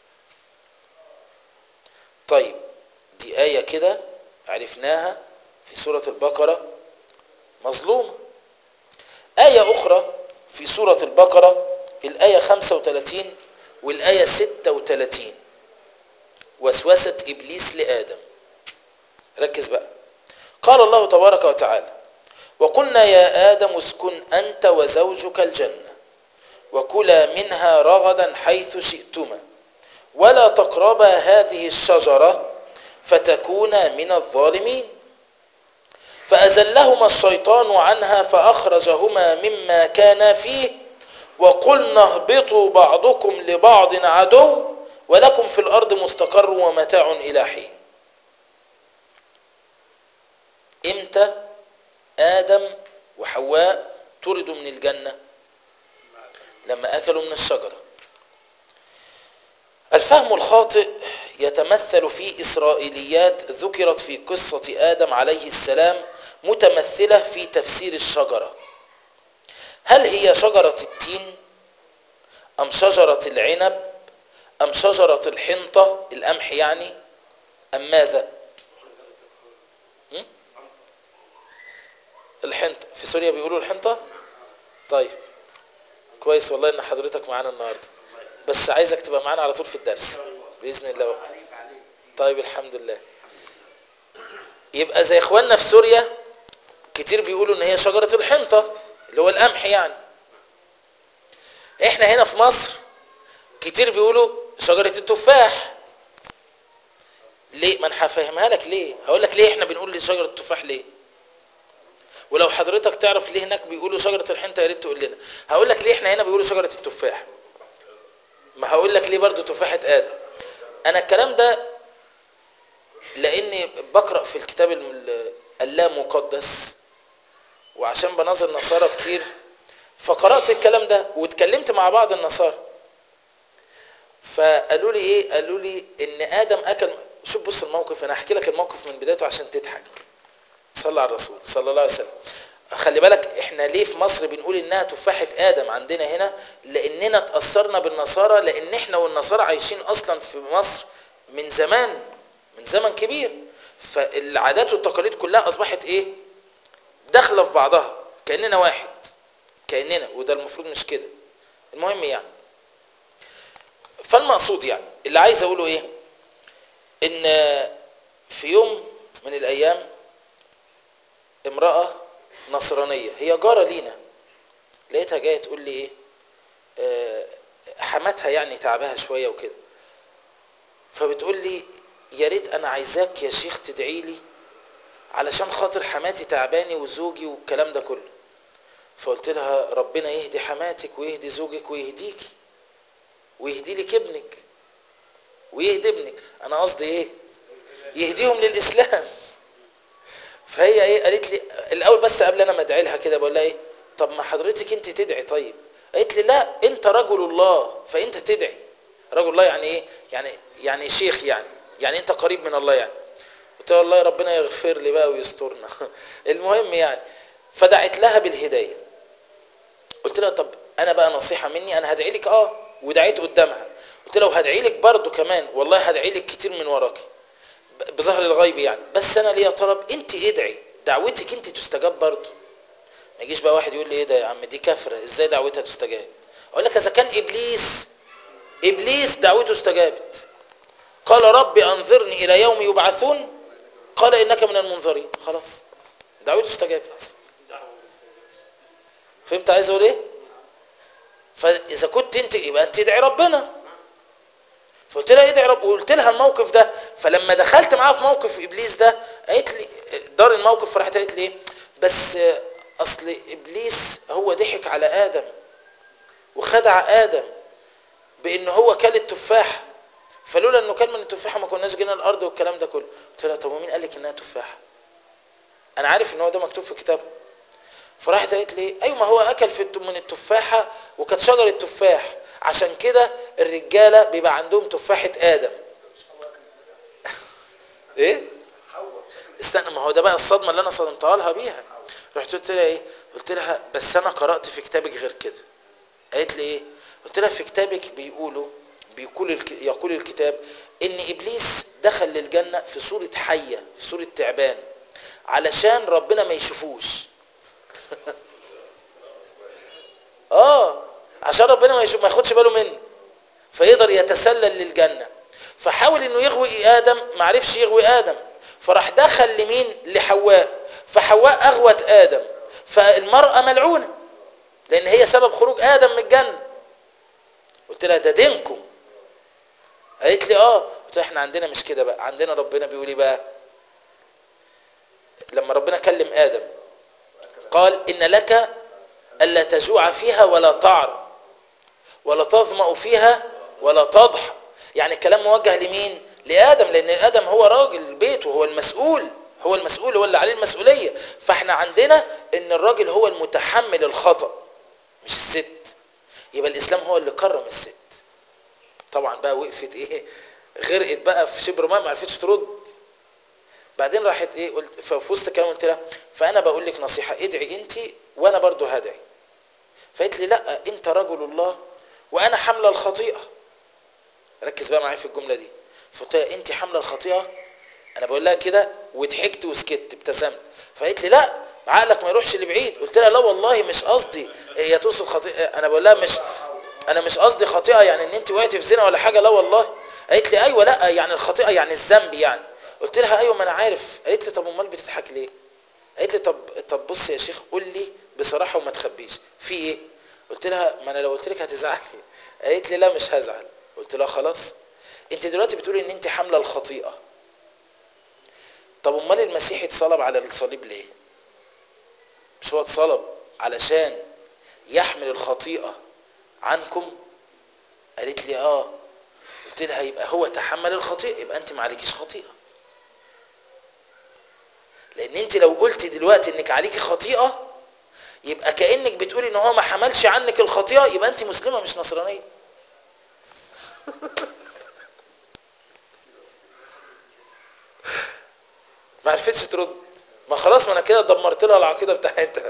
Speaker 1: طيب دي آية كده عرفناها في سورة البقرة مظلومة آية أخرى في سورة البقرة الآية 35 والآية 36 وسوسة إبليس لآدم ركز بقى قال الله تبارك وتعالى وقلنا يا آدم اسكن أنت وزوجك الجنة وكلا منها رغدا حيث شئتما ولا تقربا هذه الشجرة فتكونا من الظالمين فأزلهما الشيطان عنها فأخرجهما مما كانا فيه وقلنا اهبطوا بعضكم لبعض عدو ولكم في الأرض مستقر ومتاع إلى حين إمتى آدم وحواء طردوا من الجنة لما أكلوا من الشجرة الفهم الخاطئ يتمثل في إسرائيليات ذكرت في قصة آدم عليه السلام متمثلة في تفسير الشجرة هل هي شجرة التين أم شجرة العنب أم شجرة الحنطة القمح يعني أم ماذا هم؟ الحنطة في سوريا بيقولوا الحنطة طيب كويس والله ان حضرتك معانا النهارده بس عايزك تبقى معانا على طول في الدرس باذن الله
Speaker 3: عليك عليك
Speaker 1: طيب الحمد لله يبقى زي اخواننا في سوريا كتير بيقولوا ان هي شجرة الحنطة اللي هو القمح يعني احنا هنا في مصر كتير بيقولوا شجرة التفاح ليه ما انا هفهمها لك ليه هقول لك ليه احنا بنقول شجرة التفاح ليه ولو حضرتك تعرف ليه هناك بيقولوا شجرة الحنطة يا ريت تقول لنا هقول لك ليه احنا هنا بيقولوا شجرة التفاح ما هقول لك ليه برضو تفاحة آدم انا الكلام ده لاني بقرأ في الكتاب الم- اللامقدس وعشان بناظر نصارى كتير فقرأت الكلام ده واتكلمت مع بعض النصارى فقالوا لي ايه قالوا لي ان ادم اكل شوف بص الموقف انا هحكي لك الموقف من بدايته عشان تضحك صلى على الرسول صلى الله عليه وسلم خلي بالك احنا ليه في مصر بنقول انها تفاحة ادم عندنا هنا لاننا اتأثرنا بالنصارى لان احنا والنصارى عايشين اصلا في مصر من زمان من زمن كبير فالعادات والتقاليد كلها اصبحت ايه داخله في بعضها كاننا واحد كاننا وده المفروض مش كده المهم يعني فالمقصود يعني اللي عايز اقوله ايه ان في يوم من الايام امرأة نصرانية هي جارة لينا لقيتها جاية تقول لي ايه آه، حماتها يعني تعبها شوية وكده فبتقول لي يا ريت انا عايزاك يا شيخ تدعي لي علشان خاطر حماتي تعباني وزوجي والكلام ده كله فقلت لها ربنا يهدي حماتك ويهدي زوجك ويهديكي ويهدي لك ابنك ويهدي ابنك انا قصدي ايه يهديهم للاسلام فهي ايه قالت لي الاول بس قبل انا ما ادعي لها كده بقول لها ايه طب ما حضرتك انت تدعي طيب قالت لي لا انت رجل الله فانت تدعي رجل الله يعني ايه يعني يعني شيخ يعني يعني انت قريب من الله يعني قلت لها والله ربنا يغفر لي بقى ويسترنا المهم يعني فدعت لها بالهدايه قلت لها طب انا بقى نصيحه مني انا هدعي لك اه ودعيت قدامها قلت لها وهدعي لك برضه كمان والله هدعي لك كتير من وراكي ب- بظهر الغيب يعني بس انا ليا طلب انت ادعي دعوتك انت تستجاب برضه ما يجيش بقى واحد يقول لي ايه ده يا عم دي كافره ازاي دعوتها تستجاب اقول لك اذا كان ابليس ابليس دعوته استجابت قال رب انظرني الى يوم يبعثون قال انك من المنظرين خلاص دعوته استجابت فهمت عايز اقول ايه فاذا كنت انت يبقى انت ادعي ربنا فقلت لها ادعي رب وقلت لها الموقف ده فلما دخلت معاها في موقف ابليس ده قالت لي دار الموقف فراحت قالت لي ايه بس آه، اصل ابليس هو ضحك على ادم وخدع ادم بان هو كل التفاحه فلولا انه كان من التفاحه ما كناش جينا الارض والكلام ده كله قلت لها طب ومين قال لك انها تفاحه انا عارف ان هو ده مكتوب في كتابه فراحت قالت لي ايوه ما هو اكل في الت- من التفاحه وكانت شجره تفاح عشان كده الرجاله بيبقى عندهم تفاحه ادم ايه استنى ما هو ده بقى الصدمه اللي انا صدمتها لها بيها رحت قلت لها ايه قلت لها بس انا قرات في كتابك غير كده قالت لي ايه قلت لها في كتابك بيقولوا بيقول الك... يقول الكتاب ان ابليس دخل للجنه في صوره حيه في صوره تعبان علشان ربنا ما يشوفوش اه عشان ربنا ما, يشوف ما ياخدش باله منه فيقدر يتسلل للجنه فحاول انه يغوي ادم ما عرفش يغوي ادم فراح دخل لمين لحواء فحواء اغوت ادم فالمراه ملعونه لان هي سبب خروج ادم من الجنه قلت لها ده دينكم قالت لي اه قلت لها احنا عندنا مش كده بقى عندنا ربنا بيقول ايه بقى لما ربنا كلم ادم قال ان لك الا تجوع فيها ولا تعرى ولا تظمأ فيها ولا تضحى يعني الكلام موجه لمين لادم لان ادم هو راجل البيت وهو المسؤول هو المسؤول هو اللي عليه المسؤوليه فاحنا عندنا ان الراجل هو المتحمل الخطأ مش الست يبقى الاسلام هو اللي كرم الست طبعا بقى وقفت ايه غرقت بقى في شبر ما ما عرفتش ترد بعدين راحت ايه قلت ففي وسط الكلام قلت لها فانا بقول لك نصيحه ادعي انت وانا برضو هدعي فقالت لي لا انت رجل الله وانا حامله الخطيئه ركز بقى معايا في الجمله دي فقلت لها انت حامله الخطيئه انا بقول لها كده وضحكت وسكت ابتسمت فقالت لي لا عقلك ما يروحش لبعيد قلت لها لا والله مش قصدي هي توصل خطيئه انا بقول لها مش انا مش قصدي خطيئه يعني ان انت وقعتي في زنا ولا حاجه لا والله قالت لي ايوه لا يعني الخطيئه يعني الذنب يعني قلت لها ايوه ما انا عارف قالت لي طب امال بتضحك ليه قالت لي طب طب بص يا شيخ قول لي بصراحه وما تخبيش في ايه قلت لها ما انا لو قلت لك هتزعلي قالت لي لا مش هزعل قلت لها خلاص انت دلوقتي بتقولي ان انت حامله الخطيئه طب امال المسيح اتصلب على الصليب ليه مش هو اتصلب علشان يحمل الخطيئه عنكم قالت لي اه قلت لها يبقى هو تحمل الخطيئه يبقى انت ما عليكيش خطيئه لان انت لو قلت دلوقتي انك عليكي خطيئه يبقى كانك بتقولي ان هو ما حملش عنك الخطيئه يبقى انت مسلمه مش نصرانيه ما عرفتش ترد ما خلاص ما انا كده دمرت لها العقيده بتاعتها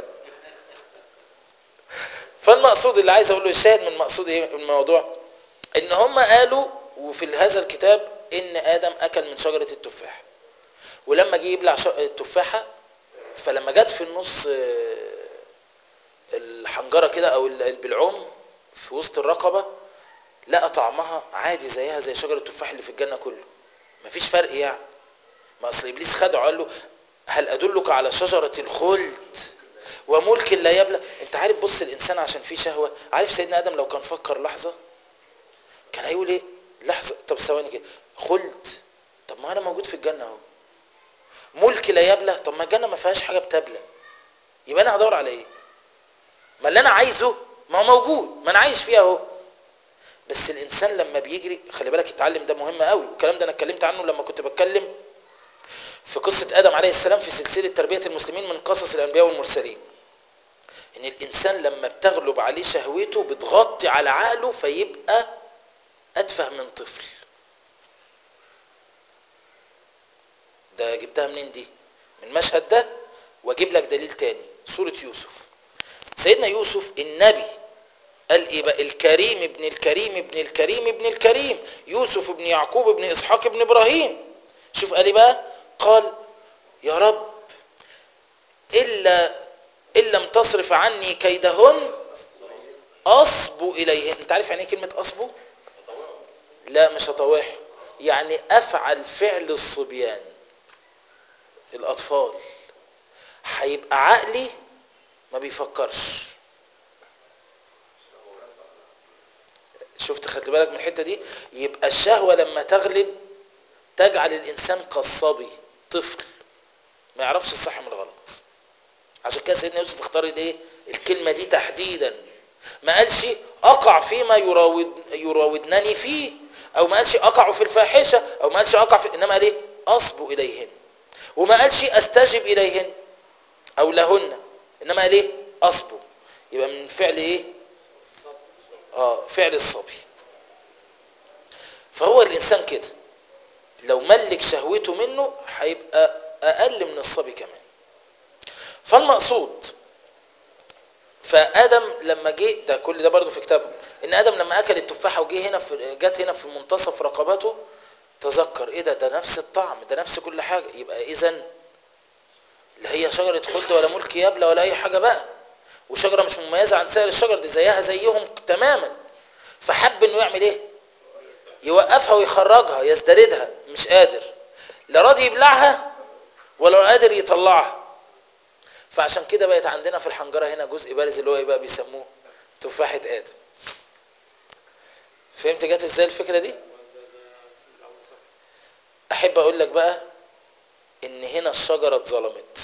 Speaker 1: فالمقصود اللي عايز اقوله الشاهد من مقصود ايه الموضوع ان هم قالوا وفي هذا الكتاب ان ادم اكل من شجره التفاح ولما جه يبلع ش- التفاحه فلما جت في النص آه، الحنجره كده او ال- البلعوم في وسط الرقبه لقى طعمها عادي زيها زي شجر التفاح اللي في الجنه كله مفيش فرق يعني ما اصل ابليس خدعه قال له هل ادلك على شجره الخلد وملك لا يبلى انت عارف بص الانسان عشان فيه شهوه عارف سيدنا ادم لو كان فكر لحظه كان هيقول ايه لحظه طب ثواني كده خلد طب ما انا موجود في الجنه اهو ملك لا يبلى طب ما الجنه ما فيهاش حاجه بتبلى يبقى انا هدور على ايه ما اللي انا عايزه ما هو موجود ما انا عايش فيها اهو بس الانسان لما بيجري خلي بالك التعلم ده مهم قوي والكلام ده انا اتكلمت عنه لما كنت بتكلم في قصة آدم عليه السلام في سلسلة تربية المسلمين من قصص الأنبياء والمرسلين إن الإنسان لما بتغلب عليه شهوته بتغطي على عقله فيبقى أتفه من طفل ده جبتها منين دي من المشهد ده واجيب لك دليل تاني سورة يوسف سيدنا يوسف النبي قال ايه بقى الكريم ابن الكريم ابن الكريم ابن الكريم يوسف ابن يعقوب ابن اسحاق ابن ابراهيم شوف قال ايه بقى قال يا رب الا ان لم تصرف عني كيدهن اصبو اليهن انت عارف يعني ايه كلمه اصبو لا مش هطوعه يعني افعل فعل الصبيان الاطفال هيبقى عقلي ما بيفكرش شفت خدت بالك من الحته دي يبقى الشهوه لما تغلب تجعل الانسان كالصبي طفل ما يعرفش الصح من الغلط عشان كده سيدنا يوسف اختار الايه الكلمه دي تحديدا ما قالش اقع فيما يراود يراودنني فيه او ما قالش اقع في الفاحشه او ما قالش اقع في انما قال ايه اصبو اليهن وما قالش استجب اليهن او لهن انما قال ايه اصبو يبقى من فعل ايه اه فعل الصبي فهو الانسان كده لو ملك شهوته منه هيبقى اقل من الصبي كمان فالمقصود فادم لما جه ده كل ده برضه في كتابهم ان ادم لما اكل التفاحه وجه هنا في جت هنا في منتصف رقبته تذكر ايه ده ده نفس الطعم ده نفس كل حاجه يبقى اذا لا هي شجره خلد ولا ملك يبلى ولا اي حاجه بقى وشجره مش مميزه عن سائر الشجر دي زيها زيهم تماما فحب انه يعمل ايه يوقفها ويخرجها يزدردها مش قادر لا راضي يبلعها ولا قادر يطلعها فعشان كده بقت عندنا في الحنجره هنا جزء بارز اللي هو ايه بقى بيسموه تفاحه ادم فهمت جت ازاي الفكره دي احب اقول لك بقى ان هنا الشجره اتظلمت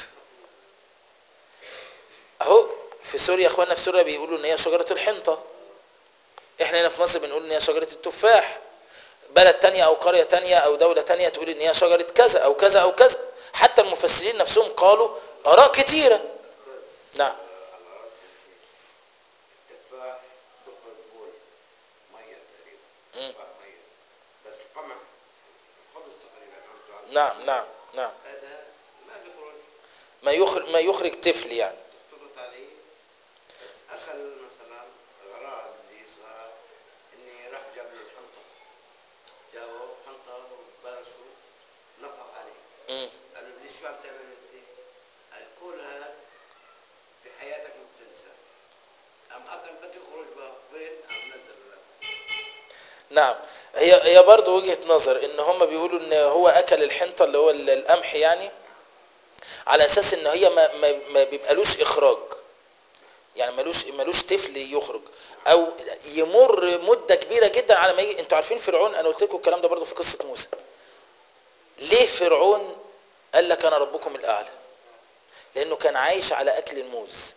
Speaker 1: اهو في سوريا اخواننا في سوريا بيقولوا ان هي شجره الحنطه احنا هنا في مصر بنقول ان هي شجره التفاح بلد تانية او قرية تانية او دولة تانية تقول ان هي شجرة كذا او كذا او كذا حتى المفسرين نفسهم قالوا اراء كتيرة نعم
Speaker 3: على راسي التفاح بيخرج بول ميه تقريبا
Speaker 1: مم.
Speaker 3: تفاح ميه بس القمح الخبز تقريبا أنتوا عارفين.
Speaker 1: نعم نعم نعم
Speaker 3: هذا ما بيخرج
Speaker 1: ما يخرج ما يخرج طفل يعني
Speaker 3: تفرط عليه بس اكل مثلا غراه اللي يصغر اني راح جاب له الحنطه جابوا حنطه وبرشوا نفخ عليه
Speaker 1: مم.
Speaker 3: قال له ليش شو عم تعمل انت؟ قال كل هذا في حياتك ما بتنسى قام اكل بده يخرج بيت قام نزل له
Speaker 1: نعم هي هي برضه وجهة نظر ان هم بيقولوا ان هو اكل الحنطة اللي هو ال- القمح يعني على اساس ان هي ما, ما, ما بيبقالوش اخراج يعني ملوش ملوش طفل يخرج او يمر مده كبيره جدا على ما يجي انتوا عارفين فرعون انا قلت لكم الكلام ده برضه في قصه موسى ليه فرعون قال لك انا ربكم الاعلى لانه كان عايش على اكل الموز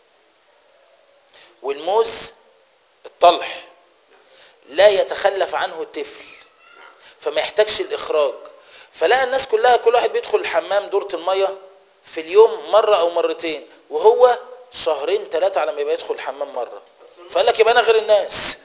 Speaker 1: والموز الطلح لا يتخلف عنه الطفل فما يحتاجش الاخراج فلقى الناس كلها كل واحد بيدخل الحمام دورة المية في اليوم مرة او مرتين وهو شهرين ثلاثة على ما يبقى يدخل الحمام مرة فقال لك يبقى انا غير الناس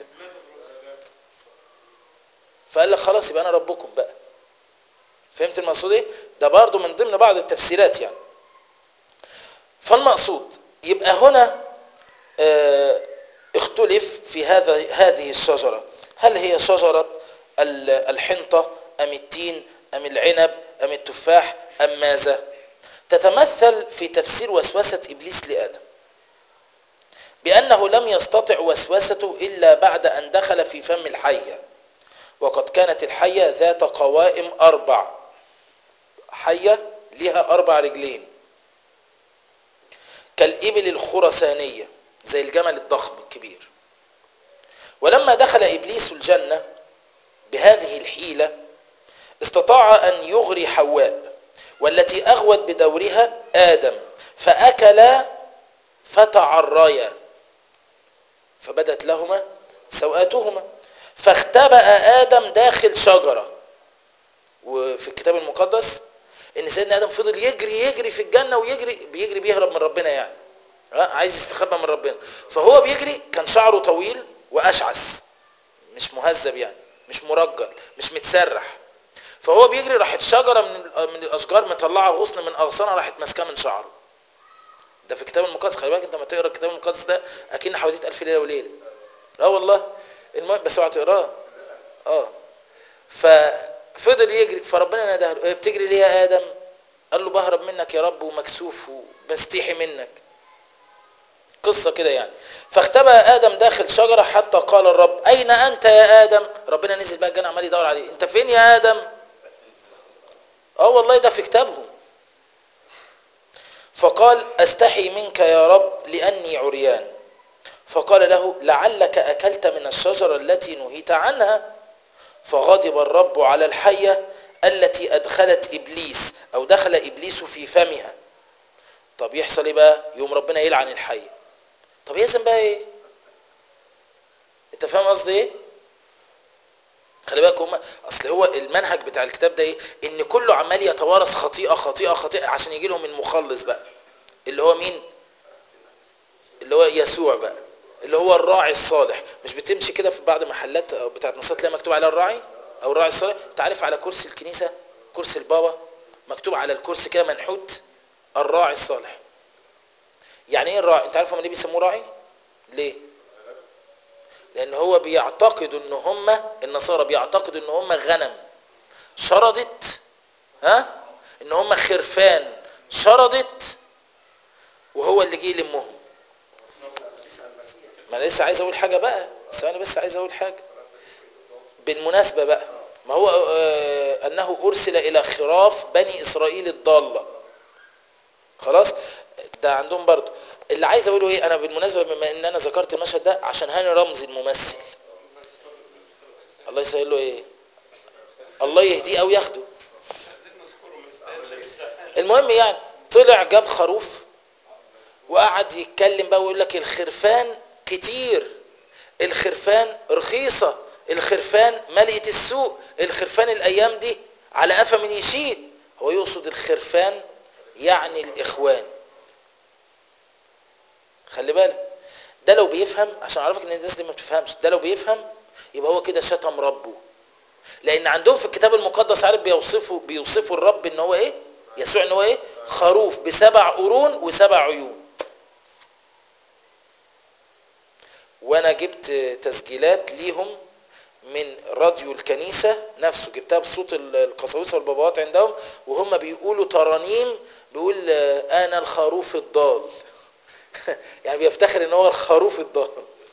Speaker 1: فقال لك خلاص يبقى انا ربكم بقى فهمت المقصود ايه ده برضو من ضمن بعض التفسيرات يعني فالمقصود يبقى هنا آه، اختلف في هذا هذه الشجرة هل هي شجرة ال- الحنطة أم التين أم العنب أم التفاح أم ماذا تتمثل في تفسير وسوسة إبليس لآدم بأنه لم يستطع وسوسته إلا بعد أن دخل في فم الحية وقد كانت الحية ذات قوائم أربع حية لها أربع رجلين كالإبل الخرسانية زي الجمل الضخم الكبير ولما دخل إبليس الجنة بهذه الحيلة استطاع أن يغري حواء والتي أغوت بدورها آدم فأكلا فتعريا فبدت لهما سوآتهما فاختبأ آدم داخل شجرة وفي الكتاب المقدس ان سيدنا ادم فضل يجري يجري في الجنه ويجري بيجري بيهرب من ربنا يعني ها عايز يستخبى من ربنا فهو بيجري كان شعره طويل واشعث مش مهذب يعني مش مرجل مش متسرح فهو بيجري راحت شجره من ال- من الاشجار مطلعه غصن من اغصانها راحت ماسكاه من شعره ده في الكتاب المقدس خلي بالك انت لما تقرا الكتاب المقدس ده اكن حواديت الف ليله وليله اه والله المهم بس اوعى تقراه اه ففضل يجري فربنا ناداه له، "إيه بتجري ليه يا ادم قال له بهرب منك يا رب ومكسوف وبستحي منك قصة كده يعني فاختبأ آدم داخل شجرة حتى قال الرب أين أنت يا آدم ربنا نزل بقى الجنة عمال يدور عليه أنت فين يا آدم اه والله ده في كتابهم فقال أستحي منك يا رب لأني عريان فقال له لعلك أكلت من الشجرة التي نهيت عنها فغضب الرب على الحية التي أدخلت إبليس أو دخل إبليس في فمها طب يحصل إيه بقى يوم ربنا يلعن الحية طب هي ذنبها إيه أنت فاهم قصدي إيه خلي بالك هم اصل هو المنهج بتاع الكتاب ده ايه ان كله عمال يتوارث خطيئه خطيئه خطيئه عشان يجي لهم المخلص بقى اللي هو مين اللي هو يسوع بقى اللي هو الراعي الصالح مش بتمشي كده في بعض محلات أو بتاعت نصات تلاقي مكتوب عليها الراعي او الراعي الصالح انت عارف على كرسي الكنيسه كرسي البابا مكتوب على الكرسي كده منحوت الراعي الصالح يعني ايه الراعي انت عارف هم ليه بيسموه راعي ليه لان هو بيعتقد ان هم النصارى بيعتقدوا ان هم غنم شردت ها ان هم خرفان شردت وهو اللي جه يلمهم ما انا لسه عايز اقول حاجه بقى ثواني بس عايز اقول حاجه بالمناسبه بقى ما هو آه انه ارسل الى خراف بني اسرائيل الضاله خلاص ده عندهم برضو اللي عايز اقوله ايه انا بالمناسبه بما ان انا ذكرت المشهد ده عشان هاني رمزي الممثل الله يسهل له ايه الله يهديه او ياخده المهم يعني طلع جاب خروف وقعد يتكلم بقى ويقول لك الخرفان كتير الخرفان رخيصة الخرفان ملئة السوق الخرفان الأيام دي على قفا من يشيل هو يقصد الخرفان يعني الإخوان خلي بالك ده لو بيفهم عشان اعرفك ان الناس دي ما بتفهمش ده لو بيفهم يبقى هو كده شتم ربه لان عندهم في الكتاب المقدس عارف بيوصفوا بيوصفوا الرب ان هو ايه يسوع ان هو ايه خروف بسبع قرون وسبع عيون وانا جبت تسجيلات ليهم من راديو الكنيسة نفسه جبتها بصوت القساوسة والبابوات عندهم وهم بيقولوا ترانيم بيقول انا الخروف الضال يعني بيفتخر ان هو الخروف الضال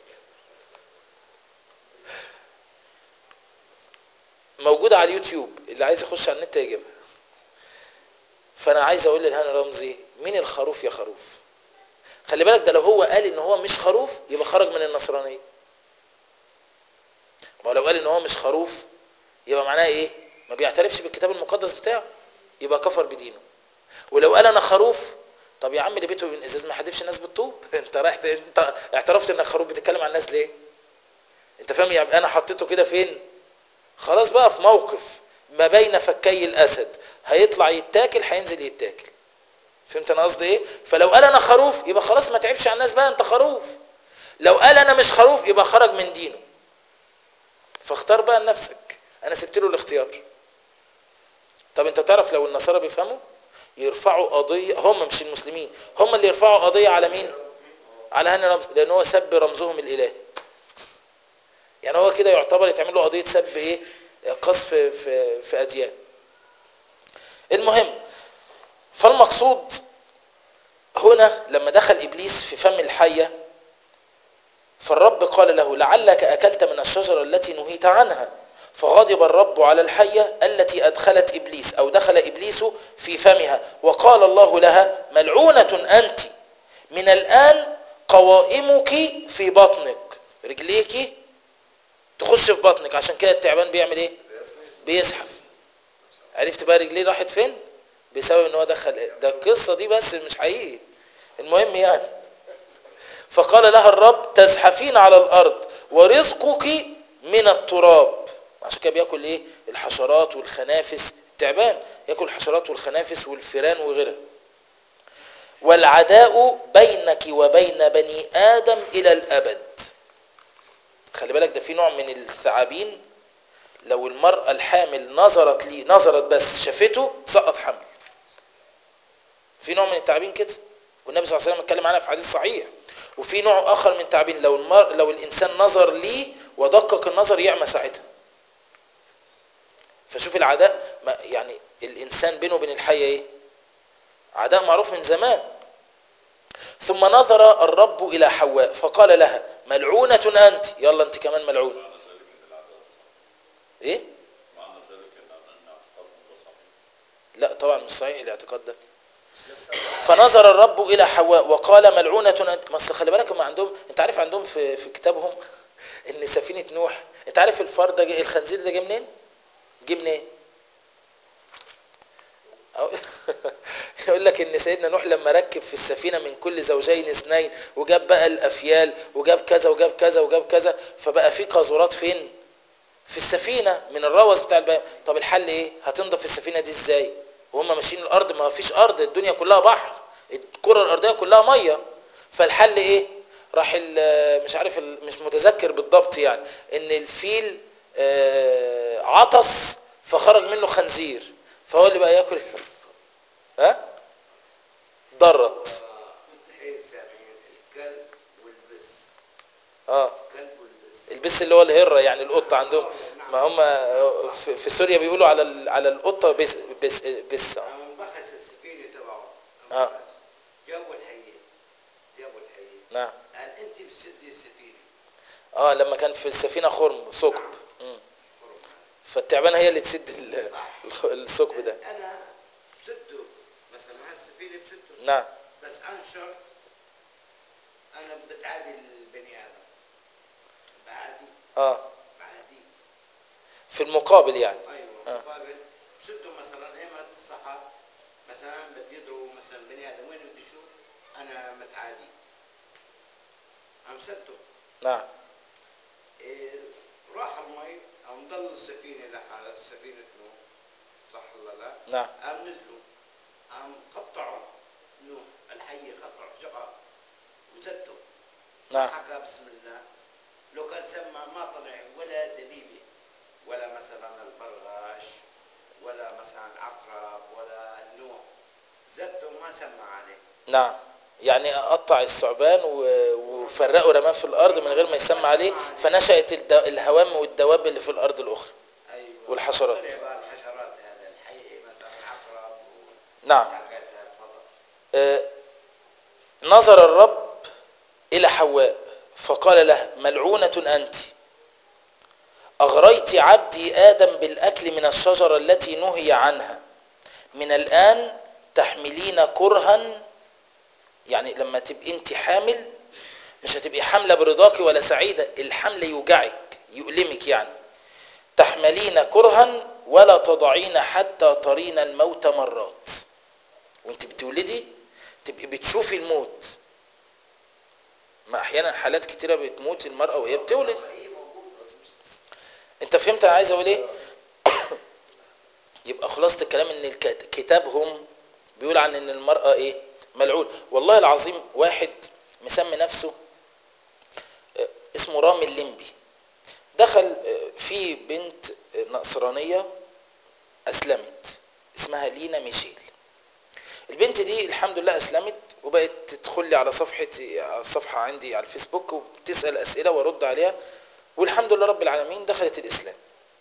Speaker 1: موجودة على اليوتيوب اللي عايز يخش على النت يجيبها فانا عايز اقول للهاني رمزي مين الخروف يا خروف خلي بالك ده لو هو قال ان هو مش خروف يبقى خرج من النصرانية ما هو لو قال ان هو مش خروف يبقى معناه ايه ما بيعترفش بالكتاب المقدس بتاعه يبقى كفر بدينه ولو قال انا خروف طب يا عم اللي بيته من ازاز ما حدفش الناس بالطوب انت رايح انت اعترفت انك خروف بتتكلم عن الناس ليه انت فاهم يعني انا حطيته كده فين خلاص بقى في موقف ما بين فكي الاسد هيطلع يتاكل هينزل يتاكل فهمت انا قصدي ايه فلو قال انا خروف يبقى خلاص ما تعبش على الناس بقى انت خروف لو قال انا مش خروف يبقى خرج من دينه فاختار بقى لنفسك انا سبت له الاختيار طب انت تعرف لو النصارى بيفهموا يرفعوا قضية هم مش المسلمين هم اللي يرفعوا قضية على مين على هاني رمز لان هو سب رمزهم الالهي يعني هو كده يعتبر يتعمل له قضية سب ايه قذف في, في, في اديان المهم فالمقصود هنا لما دخل ابليس في فم الحيه فالرب قال له لعلك اكلت من الشجره التي نهيت عنها فغضب الرب على الحيه التي ادخلت ابليس او دخل ابليس في فمها وقال الله لها ملعونه انت من الان قوائمك في بطنك رجليك تخش في بطنك عشان كده التعبان بيعمل ايه بيزحف عرفت بقى رجليه راحت فين بسبب ان هو دخل ده القصه دي بس مش حقيقي المهم يعني فقال لها الرب تزحفين على الارض ورزقك من التراب عشان كده بياكل ايه الحشرات والخنافس التعبان ياكل الحشرات والخنافس والفيران وغيرها والعداء بينك وبين بني ادم الى الابد خلي بالك ده في نوع من الثعابين لو المرأة الحامل نظرت لي نظرت بس شافته سقط حمل في نوع من التعابين كده والنبي صلى الله عليه وسلم اتكلم عنها في حديث صحيح وفي نوع اخر من التعابين لو المر... لو الانسان نظر ليه ودقق النظر يعمى ساعتها فشوف العداء ما يعني الانسان بينه وبين الحيه ايه عداء معروف من زمان ثم نظر الرب الى حواء فقال لها ملعونه انت يلا انت كمان ملعونه
Speaker 4: معنى ذلك ان العداء صحيح
Speaker 1: ايه
Speaker 4: معنى ذلك ان ان اعتقادهم ده صحيح
Speaker 1: لا طبعا مش صحيح الاعتقاد ده فنظر الرب الى حواء وقال ملعونه انت ما أصل خلي بالك هم عندهم انت عارف عندهم في في كتابهم ان سفينه نوح انت عارف الفار ده جه- الخنزير ده جه منين جه منين أو- يقول لك ان سيدنا نوح لما ركب في السفينه من كل زوجين اثنين وجاب بقى الافيال وجاب كذا وجاب كذا وجاب كذا فبقى في قاذورات فين في السفينه من الروث بتاع البيان طب الحل ايه هتنضف السفينه دي ازاي وهم ماشيين الارض ما فيش ارض الدنيا كلها بحر الكره الارضيه كلها ميه فالحل ايه راح ال- مش عارف ال- مش متذكر بالضبط يعني ان الفيل آه، عطس فخرج منه خنزير فهو اللي بقى ياكل ها ضرت
Speaker 3: بحيث يعني الكلب والبس
Speaker 1: اه
Speaker 3: كلب والبس
Speaker 1: البس اللي هو الهرة يعني القطة عندهم ما هم في, في سوريا بيقولوا على ال- على القطة بس بس بس آه.
Speaker 3: أما انبخش السفينة تبعه
Speaker 1: آه.
Speaker 3: انبخش. جابوا الحية جابوا الحية
Speaker 1: نعم
Speaker 3: قال أنت بتسدي السفينة
Speaker 1: اه لما كان في السفينة خرم ثقب مم.
Speaker 3: خرم.
Speaker 1: فالتعبان هي اللي تسد ال- الثقب ده
Speaker 3: أنا بسده مثلا هالسفينة بسده
Speaker 1: نعم
Speaker 3: بس أنشر أنا بتعادي البني آدم بعادي
Speaker 1: اه
Speaker 3: بعادي
Speaker 1: في المقابل يعني
Speaker 3: ايوه
Speaker 1: آه.
Speaker 3: مقابل بسده مثلا ايمت الصحة مثلا بدي يضربوا مثلا بني ادم وين بدي اشوف انا متعادي عم سده
Speaker 1: نعم
Speaker 3: إيه راح المي قام ضل السفينه لحالها السفينه نوح صح ولا لا؟
Speaker 1: نعم
Speaker 3: قام نزلوا قام قطعوا نوح الحيه قطعوا شقق وسدوا
Speaker 1: نعم
Speaker 3: حكى بسم الله لو كان سمع ما طلع ولا دبيبه ولا مثلا البرغش ولا مثلا عقرب ولا نوع زته ما سمع عليه
Speaker 1: نعم يعني قطع الثعبان و- وفرقه رماه في الارض من غير ما يسمى عليه فنشأت الد- الهوام والدواب اللي في الارض الاخرى
Speaker 3: ايوه
Speaker 1: والحشرات.
Speaker 3: طلع بقى الحشرات هذا الحي مثلا عقرب و-
Speaker 1: نعم
Speaker 3: حاجات هاي، تفضل
Speaker 1: آه، نظر الرب إلى حواء فقال لها ملعونة أنت أغريت عبدي آدم بالأكل من الشجرة التي نهي عنها من الآن تحملين كرها يعني لما تبقي أنت حامل مش هتبقي حاملة برضاك ولا سعيدة الحمل يوجعك يؤلمك يعني تحملين كرها ولا تضعين حتى ترين الموت مرات وانت بتولدي تبقي بتشوفي الموت ما احيانا حالات كتيره بتموت المراه وهي بتولد
Speaker 2: حقيقي موجود بس مش
Speaker 1: انت فهمت انا عايز اقول ايه يبقى خلاصه الكلام ان الك- كتابهم بيقول عن ان المراه ايه ملعون والله العظيم واحد مسمي نفسه آه، اسمه رامي الليمبي دخل آه، في بنت آه، نصرانيه اسلمت اسمها لينا ميشيل البنت دي الحمد لله اسلمت وبقت تدخل لي على صفحتي على الصفحه عندي على الفيسبوك وبتسال اسئله وارد عليها والحمد لله رب العالمين دخلت الاسلام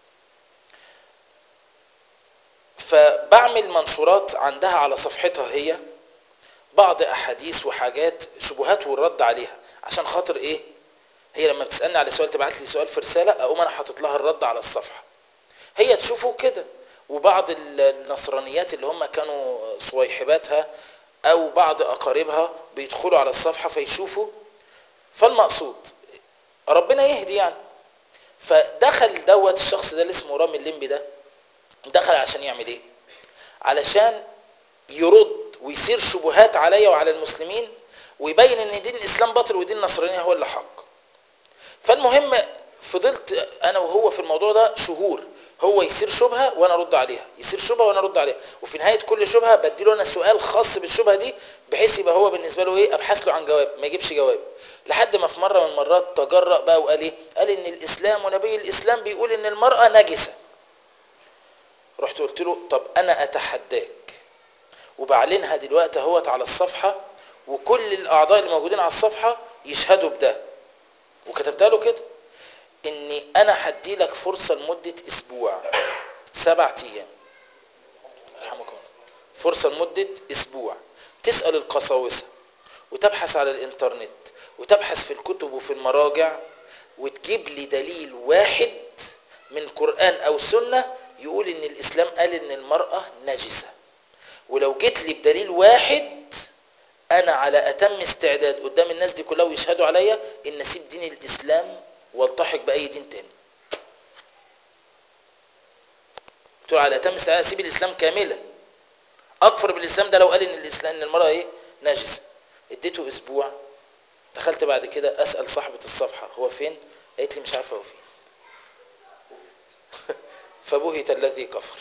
Speaker 1: فبعمل منشورات عندها على صفحتها هي بعض احاديث وحاجات شبهات والرد عليها عشان خاطر ايه هي لما بتسالني على سؤال تبعت لي سؤال في رساله اقوم انا حاطط لها الرد على الصفحه هي تشوفه كده وبعض ال- النصرانيات اللي هم كانوا صويحباتها او بعض اقاربها بيدخلوا على الصفحه فيشوفوا فالمقصود ربنا يهدي يعني فدخل دوت الشخص ده اللي اسمه رامي الليمبي ده دخل عشان يعمل ايه علشان يرد ويثير شبهات عليا وعلى المسلمين ويبين ان دين الاسلام باطل ودين النصرانيه هو اللي حق فالمهم فضلت انا وهو في الموضوع ده شهور هو يصير شبهه وانا ارد عليها يصير شبهه وانا ارد عليها وفي نهايه كل شبهه بديله انا سؤال خاص بالشبهه دي بحيث يبقى هو بالنسبه له ايه ابحث له عن جواب ما يجيبش جواب لحد ما في مره من المرات تجرأ بقى وقال ايه قال ان الاسلام ونبي الاسلام بيقول ان المراه نجسه رحت قلت له طب انا اتحداك وبعلنها دلوقتي اهوت على الصفحه وكل الاعضاء اللي موجودين على الصفحه يشهدوا بده وكتبتها له كده اني انا هدي لك فرصه لمده اسبوع سبع ايام رحمكم الله فرصه لمده اسبوع تسال القساوسه وتبحث على الانترنت وتبحث في الكتب وفي المراجع وتجيب لي دليل واحد من قران او سنه يقول ان الاسلام قال ان المراه نجسه ولو جيت لي بدليل واحد انا على اتم استعداد قدام الناس دي كلها ويشهدوا عليا ان اسيب دين الاسلام والتحق باي دين تاني قلت له على اتم استعداد اسيب الاسلام كاملا اكفر بالاسلام ده لو قال ان الاسلام ان المراه ايه نجسه اديته اسبوع دخلت بعد كده اسال صاحبه الصفحه هو فين قالت لي مش عارفه هو فين فبهت الذي كفر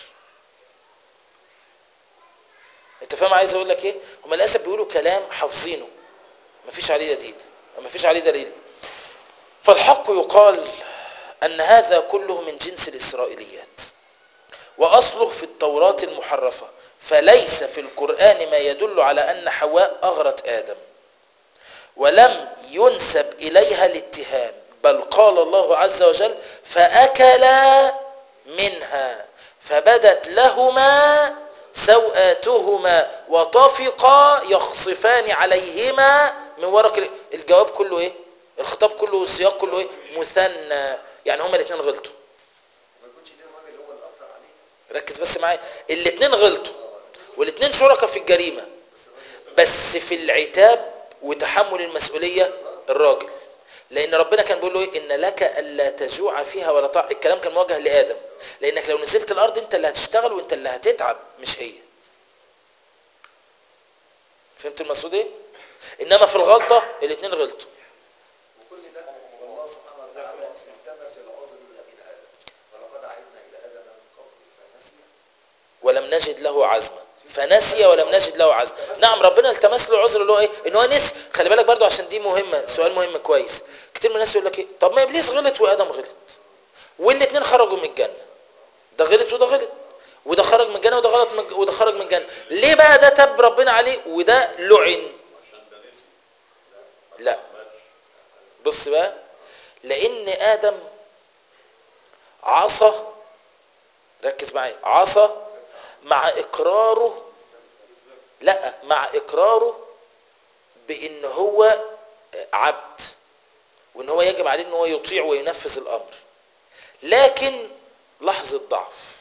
Speaker 1: انت فاهم عايز اقول لك ايه هم للاسف بيقولوا كلام حافظينه مفيش عليه دليل مفيش عليه دليل فالحق يقال ان هذا كله من جنس الاسرائيليات واصله في التوراة المحرفة فليس في القرآن ما يدل على ان حواء اغرت ادم ولم ينسب إليها الاتهام بل قال الله عز وجل فأكلا منها فبدت لهما سوآتهما وطفقا يخصفان عليهما من ورق ال- الجواب كله ايه الخطاب كله والسياق كله ايه مثنى يعني هما الاثنين غلطوا
Speaker 2: ما يكونش ليه الراجل هو اللي اثر عليه
Speaker 1: ركز بس معايا الاثنين غلطوا والاثنين شركاء في الجريمه بس في العتاب وتحمل المسؤوليه الراجل لان ربنا كان بيقول له ايه ان لك الا تجوع فيها ولا طع الكلام كان موجه لادم لانك لو نزلت الارض انت اللي هتشتغل وانت اللي هتتعب مش هي فهمت المقصود ايه انما في الغلطه الاثنين غلطوا
Speaker 2: وكل ده والله سبحانه وتعالى التمس العذر لابينا ادم ولقد عهدنا الى ادم من قبل فنسي
Speaker 1: ولم نجد له عزما فنسي ولم نجد له عزما نعم ربنا التمس له عذر اللي هو ايه ان هو نسي خلي بالك برضو عشان دي مهمه سؤال مهم كويس كتير من الناس يقول لك ايه طب ما ابليس غلط وادم غلط والاثنين خرجوا من الجنه ده غلط وده غلط وده خرج من الجنه وده غلط من وده خرج من الجنه ليه بقى ده تب ربنا عليه وده لعن
Speaker 4: عشان ده نسي
Speaker 1: لا
Speaker 4: ما ماتش
Speaker 1: بص بقى لان ادم عصى ركز معايا عصى مع اقراره لا مع اقراره بان هو عبد وان هو يجب عليه ان هو يطيع وينفذ الامر لكن لحظه ضعف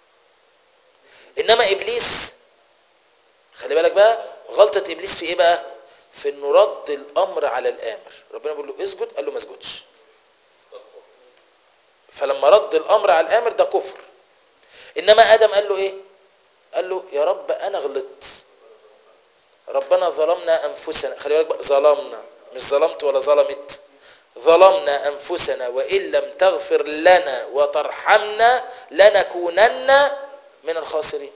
Speaker 1: انما ابليس خلي بالك بقى غلطه ابليس في ايه بقى في انه رد الامر على الامر ربنا بيقول له اسجد قال له ما اسجدش فلما رد الامر على الامر ده كفر انما ادم قال له ايه قال له يا رب انا غلطت ربنا ظلمنا انفسنا خلي بالك بقى ظلمنا مش ظلمت ولا ظلمت ظلمنا انفسنا وان لم تغفر لنا وترحمنا لنكونن من الخاسرين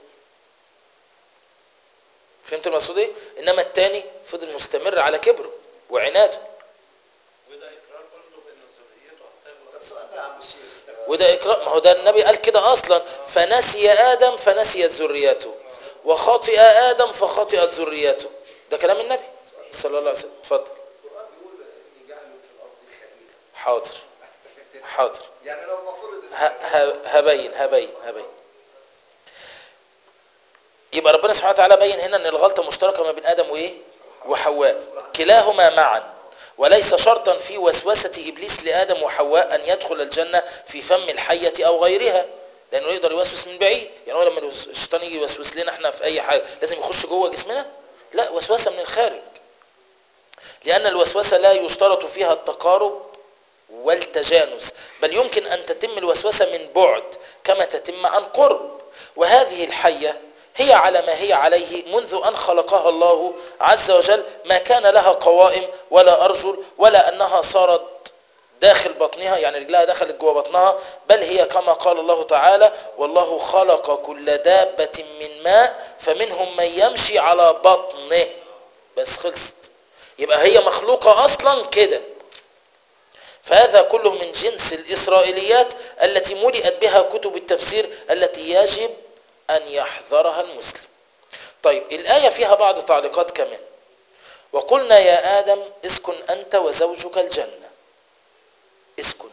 Speaker 1: فهمت المقصود ايه انما الثاني فضل مستمر على كبره وعناده
Speaker 3: وده اقرار برضه بان ذريته هتغلط
Speaker 2: طب سؤال يا عم الشيخ
Speaker 1: وده اكرام ما هو ده النبي قال كده اصلا فنسي ادم فنسيت ذريته وخطئ ادم فخطئت ذريته ده كلام النبي صلى الله عليه وسلم اتفضل
Speaker 2: القران بيقول اني جعل في الارض خليفه
Speaker 1: حاضر حاضر
Speaker 2: يعني لو ما فرض
Speaker 1: ه- ه- هبين هبين هبين يبقى ربنا سبحانه وتعالى بين هنا ان الغلطه مشتركه ما بين ادم وايه وحواء كلاهما معا وليس شرطا في وسوسه ابليس لادم وحواء ان يدخل الجنه في فم الحيه او غيرها لانه يقدر يوسوس من بعيد يعني هو لما الشيطان يجي يوسوس لنا احنا في اي حاجه لازم يخش جوه جسمنا لا وسوسه من الخارج لان الوسوسه لا يشترط فيها التقارب والتجانس بل يمكن أن تتم الوسوسة من بعد كما تتم عن قرب وهذه الحية هي على ما هي عليه منذ أن خلقها الله عز وجل ما كان لها قوائم ولا أرجل ولا أنها صارت داخل بطنها يعني رجلها دخلت جوه بطنها بل هي كما قال الله تعالى والله خلق كل دابة من ماء فمنهم من يمشي على بطنه بس خلصت يبقى هي مخلوقة أصلا كده فهذا كله من جنس الإسرائيليات التي ملئت بها كتب التفسير التي يجب أن يحذرها المسلم طيب الآية فيها بعض تعليقات كمان وقلنا يا آدم اسكن أنت وزوجك الجنة اسكن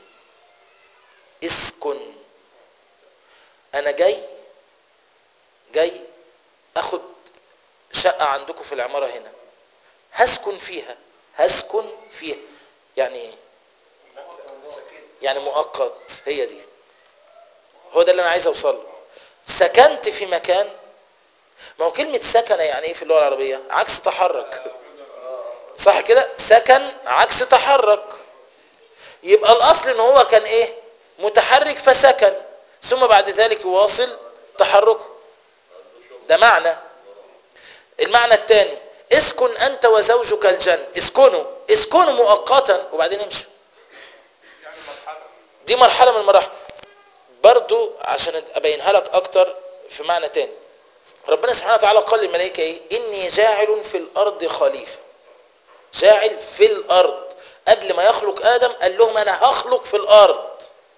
Speaker 1: اسكن أنا جاي جاي أخد شقة عندكم في العمارة هنا هسكن فيها هسكن فيها يعني ايه يعني مؤقت هي دي هو ده اللي انا عايز اوصل له سكنت في مكان ما هو كلمة سكن يعني ايه في اللغة العربية عكس تحرك صح كده سكن عكس تحرك يبقى الاصل ان هو كان ايه متحرك فسكن ثم بعد ذلك يواصل تحركه ده معنى المعنى الثاني اسكن انت وزوجك الجنة اسكنوا اسكنوا مؤقتا وبعدين امشوا
Speaker 3: يعني مرحله
Speaker 1: دي مرحلة من المراحل برضو عشان ابينها لك اكتر في معنى تاني ربنا سبحانه وتعالى قال للملائكة ايه اني جاعل في الارض خليفة جاعل في الارض قبل ما يخلق ادم قال لهم انا هخلق في الارض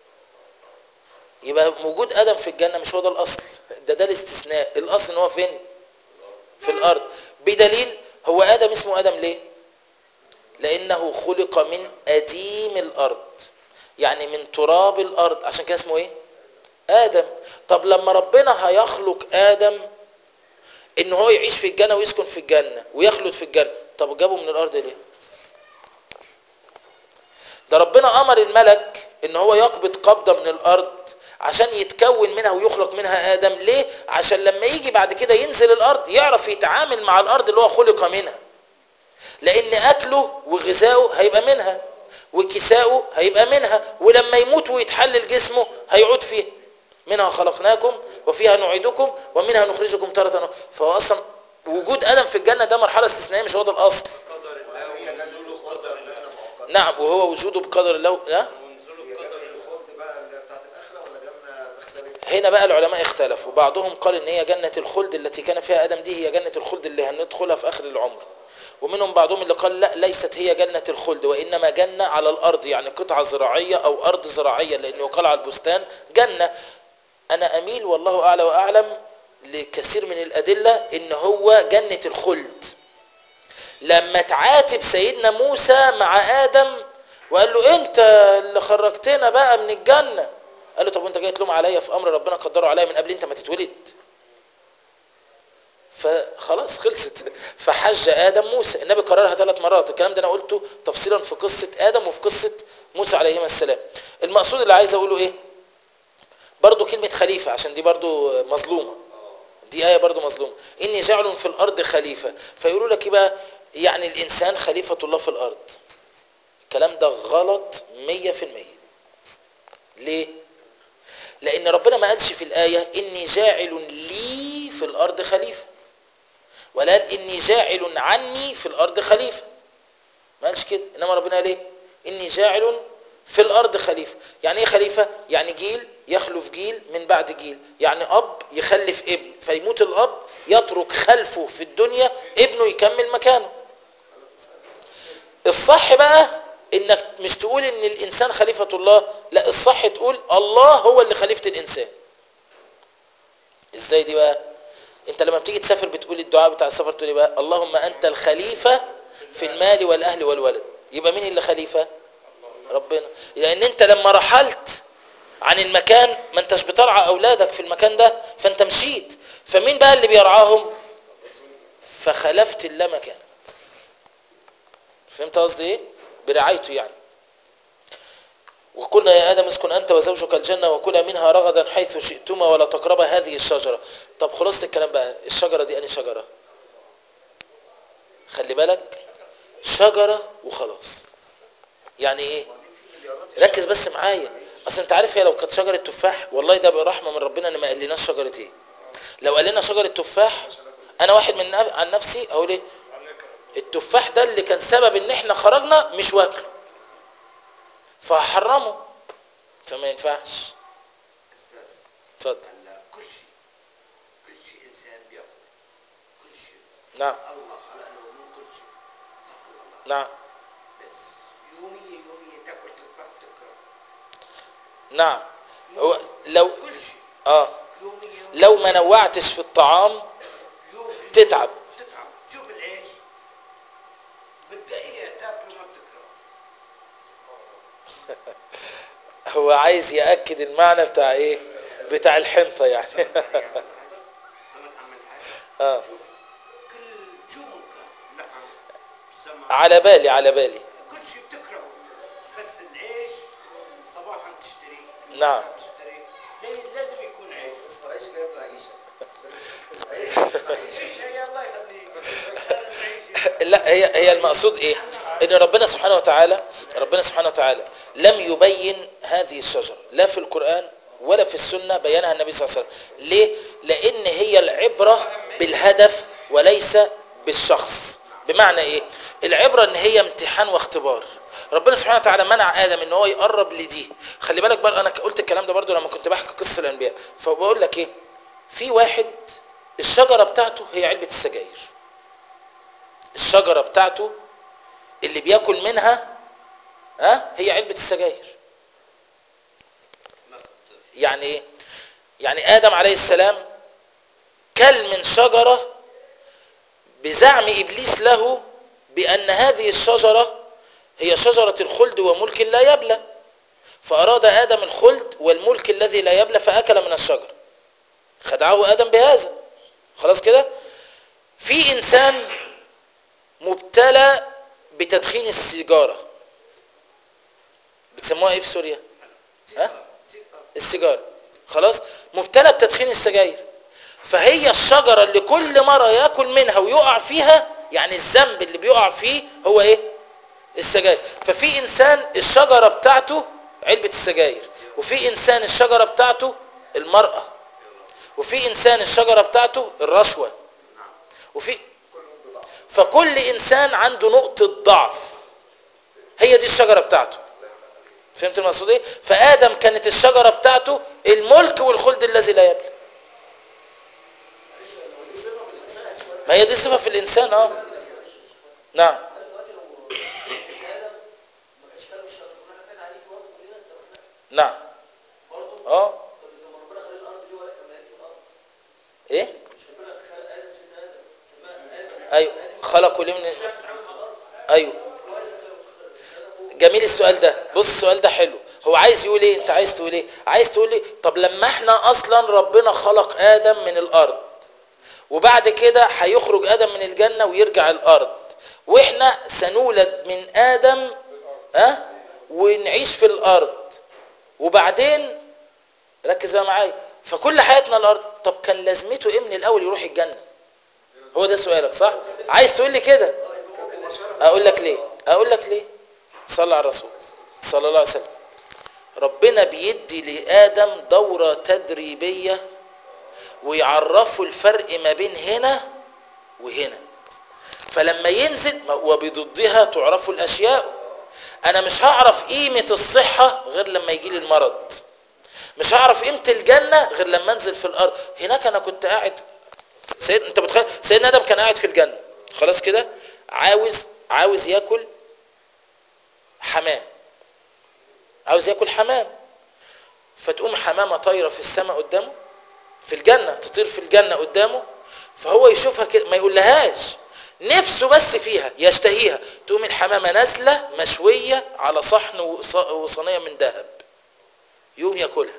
Speaker 1: يبقى وجود ادم في الجنة مش هو ده الاصل ده ده الاستثناء الاصل ان هو فين في الارض بدليل هو ادم اسمه ادم ليه لانه خلق من اديم الارض يعني من تراب الارض عشان كده اسمه ايه ادم طب لما ربنا هيخلق ادم ان هو يعيش في الجنه ويسكن في الجنه ويخلد في الجنه طب جابه من الارض ليه ده ربنا امر الملك ان هو يقبض قبضه من الارض عشان يتكون منها ويخلق منها ادم ليه عشان لما يجي بعد كده ينزل الارض يعرف يتعامل مع الارض اللي هو خلق منها لان اكله وغذاؤه هيبقى منها وكساؤه هيبقى منها ولما يموت ويتحلل جسمه هيعود فيها منها خلقناكم وفيها نعيدكم ومنها نخرجكم تارة أخرى فهو اصلا وجود ادم في الجنه ده مرحله استثنائيه مش هو ده الاصل
Speaker 3: قدر الله
Speaker 2: هي نزول القدر الجنة مؤقتة
Speaker 1: نعم وهو وجوده بقدر الله لا
Speaker 3: ونزول
Speaker 2: هي
Speaker 3: القدر
Speaker 2: جنة الخلد بقى اللي بتاعت الآخرة ولا جنة تختلف؟
Speaker 1: هنا بقى العلماء اختلفوا بعضهم قال ان هي جنة الخلد التي كان فيها ادم دي هي جنة الخلد اللي هندخلها في اخر العمر ومنهم بعضهم اللي قال لا ليست هي جنة الخلد وانما جنة على الارض يعني قطعة زراعية او ارض زراعية لانه قال على البستان جنة انا اميل والله اعلى واعلم لكثير من الادلة ان هو جنة الخلد لما تعاتب سيدنا موسى مع ادم وقال له انت اللي خرجتنا بقى من الجنه قال له طب وانت جاي تلوم عليا في امر ربنا قدره عليا من قبل انت ما تتولد فخلاص خلصت فحج ادم موسى النبي كررها ثلاث مرات الكلام ده انا قلته تفصيلا في قصه ادم وفي قصه موسى عليهما السلام المقصود اللي عايز اقوله ايه برضو كلمه خليفه عشان دي برضو مظلومه دي آية برضو مظلومة إني جعل في الأرض خليفة فيقولوا لك إيه بقى يعني الإنسان خليفة الله في الأرض الكلام ده غلط مية في المية ليه لأن ربنا ما قالش في الآية إني جاعل لي في الأرض خليفة ولا قال إني جاعل عني في الأرض خليفة ما قالش كده إنما ربنا قال إيه إني جاعل في الأرض خليفة يعني إيه خليفة يعني جيل يخلف جيل من بعد جيل يعني أب يخلف ابن فيموت الأب يترك خلفه في الدنيا ابنه يكمل مكانه الصح بقى انك مش تقول ان الانسان خليفة الله لا الصح تقول الله هو اللي خليفة الانسان ازاي دي بقى انت لما بتيجي تسافر بتقول الدعاء بتاع السفر تقول ايه بقى اللهم انت الخليفة في المال والاهل والولد يبقى مين اللي خليفة ربنا لان انت لما رحلت عن المكان ما انتش بترعى اولادك في المكان ده فانت مشيت فمين بقى اللي بيرعاهم فخلفت الله مكان فهمت قصدي ايه برعايته يعني وقلنا يا ادم اسكن انت وزوجك الجنه وكلا منها رغدا حيث شئتما ولا تقربا هذه الشجره طب خلاصه الكلام بقى الشجره دي انهي شجره خلي بالك شجره وخلاص يعني ايه ركز بس معايا اصل انت عارف هي لو كانت شجره تفاح والله ده برحمه من ربنا ان ما قالناش شجره ايه لو قال لنا شجره تفاح انا واحد من عن نفسي اقول ايه التفاح ده اللي كان سبب ان احنا خرجنا مش واكله فهحرمه فما ينفعش
Speaker 3: استاذ
Speaker 1: اتفضل
Speaker 3: هلا كل شيء كل شيء انسان بياكل كل شيء
Speaker 1: نعم
Speaker 3: الله خلق له من كل شيء صح ولا لا؟
Speaker 1: نعم
Speaker 3: بس يوميا يوميا تاكل تفاح تكره
Speaker 1: نعم هو لو
Speaker 3: كل شيء
Speaker 1: اه
Speaker 3: يوميا
Speaker 1: لو ما نوعتش في الطعام
Speaker 3: يوم
Speaker 1: تتعب.
Speaker 3: تتعب شوف العيش بالدقيقة تاكله ما بتكره
Speaker 1: هو عايز ياكد المعنى بتاع ايه بتاع الحنطه يعني
Speaker 3: فهمت عم الحاج؟
Speaker 1: اه
Speaker 3: شوف كل شو ممكن لحم سمك
Speaker 1: على بالي على بالي
Speaker 3: كل شيء بتكرهه بس العيش صباحا تشتري
Speaker 1: نعم.
Speaker 3: مساء تشتري ليه- لازم يكون عيش
Speaker 2: اسمه عيش جايب عيشة عيش عيشة
Speaker 3: عيش هي الله يخليك لازم عيش
Speaker 1: لا هي هي المقصود ايه ان ربنا سبحانه وتعالى ربنا سبحانه وتعالى لم يبين هذه الشجره لا في القران ولا في السنه بينها النبي صلى الله عليه وسلم ليه لان هي العبره بالهدف وليس بالشخص بمعنى ايه العبره ان هي امتحان واختبار ربنا سبحانه وتعالى منع ادم ان هو يقرب لدي خلي بالك بقى انا قلت الكلام ده برضو لما كنت بحكي قصه الانبياء فبقول لك ايه في واحد الشجره بتاعته هي علبه السجاير الشجرة بتاعته اللي بياكل منها ها هي علبة السجاير يعني ايه يعني آدم عليه السلام كل من شجرة بزعم إبليس له بأن هذه الشجرة هي شجرة الخلد وملك لا يبلى فأراد آدم الخلد والملك الذي لا يبلى فأكل من الشجر خدعه آدم بهذا خلاص كده في إنسان مبتلى بتدخين السيجارة بتسموها ايه في سوريا ها السيجارة خلاص مبتلى بتدخين السجاير فهي الشجرة اللي كل مرة ياكل منها ويقع فيها يعني الذنب اللي بيقع فيه هو ايه السجاير ففي انسان الشجرة بتاعته علبة السجاير وفي انسان الشجرة بتاعته المرأة وفي انسان الشجرة بتاعته الرشوة وفي فكل انسان عنده نقطة ضعف هي دي الشجرة بتاعته فهمت المقصود ايه فادم كانت الشجرة بتاعته الملك والخلد الذي لا يبلى
Speaker 2: ودي صفه في الانسان
Speaker 1: ما هي دي صفة في الانسان اه نعم
Speaker 5: هل دلوقتي لو ادم ما كانش كلب الشجر كنا احنا فعلا عليه برضه كلنا زي ما احنا
Speaker 1: نعم
Speaker 5: برضه
Speaker 1: اه
Speaker 5: طب طب ربنا خلق الارض ليه ولا كان ملائكه في الارض
Speaker 1: ايه
Speaker 5: مش ربنا خلق ادم سيدنا ادم سماه ادم
Speaker 1: ايوه خلقوا ليه من
Speaker 5: مش عارف يتعامل مع الارض
Speaker 1: ايوه
Speaker 5: كويس خلق
Speaker 1: جميل السؤال ده بص السؤال ده حلو هو عايز يقول ايه انت عايز تقول ايه عايز تقول ايه طب لما احنا اصلا ربنا خلق ادم من الارض وبعد كده هيخرج ادم من الجنه ويرجع الارض واحنا سنولد من ادم ها أه؟ ونعيش في الارض وبعدين ركز بقى معايا فكل حياتنا الارض طب كان لازمته ايه من الاول يروح الجنه هو ده سؤالك صح عايز تقول لي كده اقول لك ليه اقول لك ليه صلى على الرسول صلى الله عليه وسلم ربنا بيدي لآدم دورة تدريبية ويعرفوا الفرق ما بين هنا وهنا فلما ينزل وبضدها تعرف الأشياء أنا مش هعرف قيمة الصحة غير لما يجي لي المرض مش هعرف قيمة الجنة غير لما انزل في الأرض هناك أنا كنت قاعد سيد انت متخيل سيدنا آدم كان قاعد في الجنة خلاص كده عاوز عاوز ياكل حمام عاوز ياكل حمام فتقوم حمامه طايره في السماء قدامه في الجنه تطير في الجنه قدامه فهو يشوفها كده ما يقولهاش نفسه بس فيها يشتهيها تقوم الحمامه نازله مشويه على صحن وص- وصينيه من ذهب يقوم ياكلها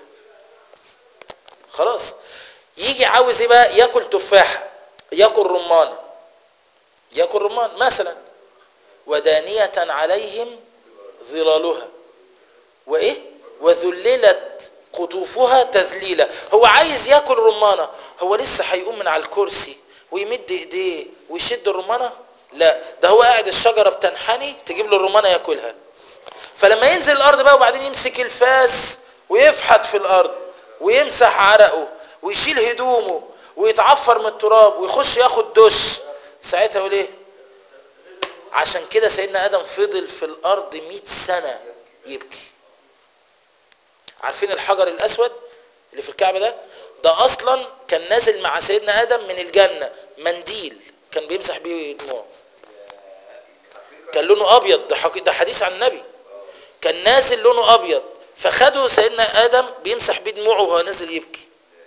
Speaker 1: خلاص يجي عاوز ايه بقى ياكل تفاحه ياكل رمانه ياكل رمان مثلا ودانيه عليهم ظلالها وايه وذللت قطوفها تذليلا هو عايز ياكل رمانه هو لسه هيقوم من على الكرسي ويمد ايديه ويشد الرمانه لا ده هو قاعد الشجره بتنحني تجيب له الرمانه ياكلها فلما ينزل الارض بقى وبعدين يمسك الفاس ويفحت في الارض ويمسح عرقه ويشيل هدومه ويتعفر من التراب ويخش ياخد دش ساعتها يقول ايه عشان كده سيدنا ادم فضل في الارض 100 سنه يبكي عارفين الحجر الاسود اللي في الكعبه ده ده اصلا كان نازل مع سيدنا ادم من الجنه منديل كان بيمسح بيه دموعه كان لونه ابيض ده, حقي... ده حديث عن النبي كان نازل لونه ابيض فخدوا سيدنا ادم بيمسح بيه دموعه وهو نازل يبكي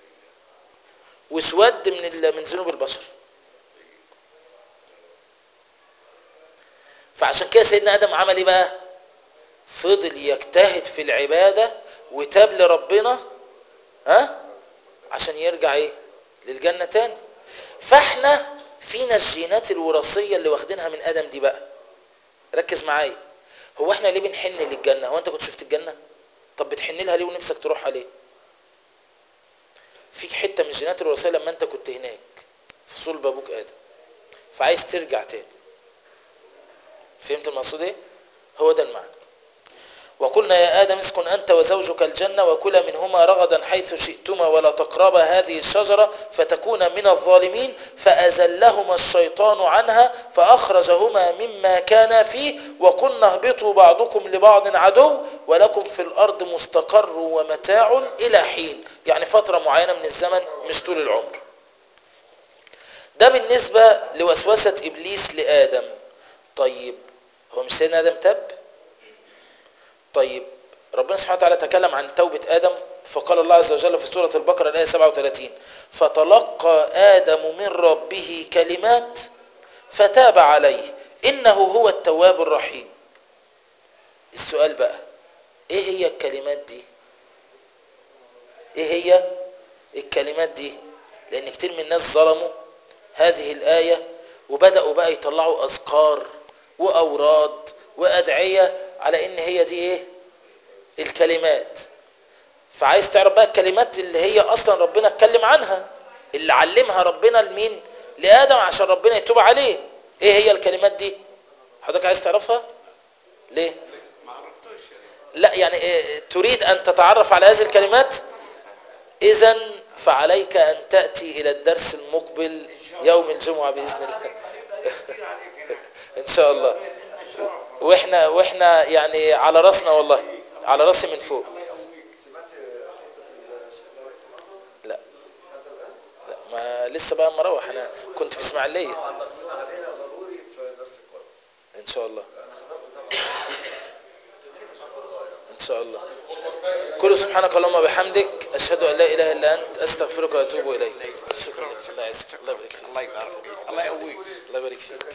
Speaker 1: واسود من ال... من ذنوب البشر فعشان كده سيدنا ادم عمل ايه بقى فضل يجتهد في العباده وتاب لربنا ها عشان يرجع ايه للجنه تاني فاحنا فينا الجينات الوراثيه اللي واخدينها من ادم دي بقى ركز معايا هو احنا ليه بنحن للجنه هو انت كنت شفت الجنه طب بتحن لها ليه ونفسك تروح عليه فيك حته من الجينات الوراثيه لما انت كنت هناك في صلب ابوك ادم فعايز ترجع تاني فهمت المقصود ايه هو ده المعنى وقلنا يا آدم اسكن أنت وزوجك الجنة وكلا منهما رغدا حيث شئتما ولا تقربا هذه الشجرة فتكونا من الظالمين فأزلهما الشيطان عنها فأخرجهما مما كانا فيه وقلنا اهبطوا بعضكم لبعض عدو ولكم في الأرض مستقر ومتاع إلى حين يعني فترة معينة من الزمن مش طول العمر ده بالنسبة لوسوسة إبليس لآدم طيب هو مش سيدنا آدم تاب طيب ربنا سبحانه وتعالى تكلم عن توبة آدم فقال الله عز وجل في سورة البقرة الآية 37 فتلقى آدم من ربه كلمات فتاب عليه إنه هو التواب الرحيم السؤال بقى ايه هي الكلمات دي ايه هي الكلمات دي لان كتير من الناس ظلموا هذه الآية وبدأوا بقى يطلعوا أذكار وأوراد وأدعية على إن هي دي إيه الكلمات فعايز تعرف بقى الكلمات اللي هي أصلا ربنا اتكلم عنها اللي علمها ربنا لمين لآدم عشان ربنا يتوب عليه إيه هي الكلمات دي حضرتك عايز تعرفها ليه
Speaker 3: ما عرفتوش يعني.
Speaker 1: لا يعني إيه تريد أن تتعرف على هذه الكلمات إذا فعليك أن تأتي إلى الدرس المقبل يوم الجمعة بإذن الله
Speaker 3: كتير عليك هناك
Speaker 1: إن شاء الله
Speaker 3: لنا الشرف
Speaker 1: واحنا واحنا يعني على راسنا والله على راسي من فوق
Speaker 3: الله يقويك
Speaker 2: سمعت خطبة الشيخ رئيس النهارده
Speaker 1: لا
Speaker 2: حتى الآن؟
Speaker 1: لا ما لسه بقى مروح انا كنت في اسماعيليه
Speaker 2: علقنا عليها ضروري في درس القرآن
Speaker 1: ان شاء الله
Speaker 2: أنا حضرت طبعا
Speaker 1: ان شاء الله كل سبحانك اللهم وبحمدك اشهد ان لا اله الا انت استغفرك واتوب اليك شكرا الله يعزك الله يبارك فيك
Speaker 3: الله يبارك فيك الله يقويك
Speaker 1: الله يبارك فيك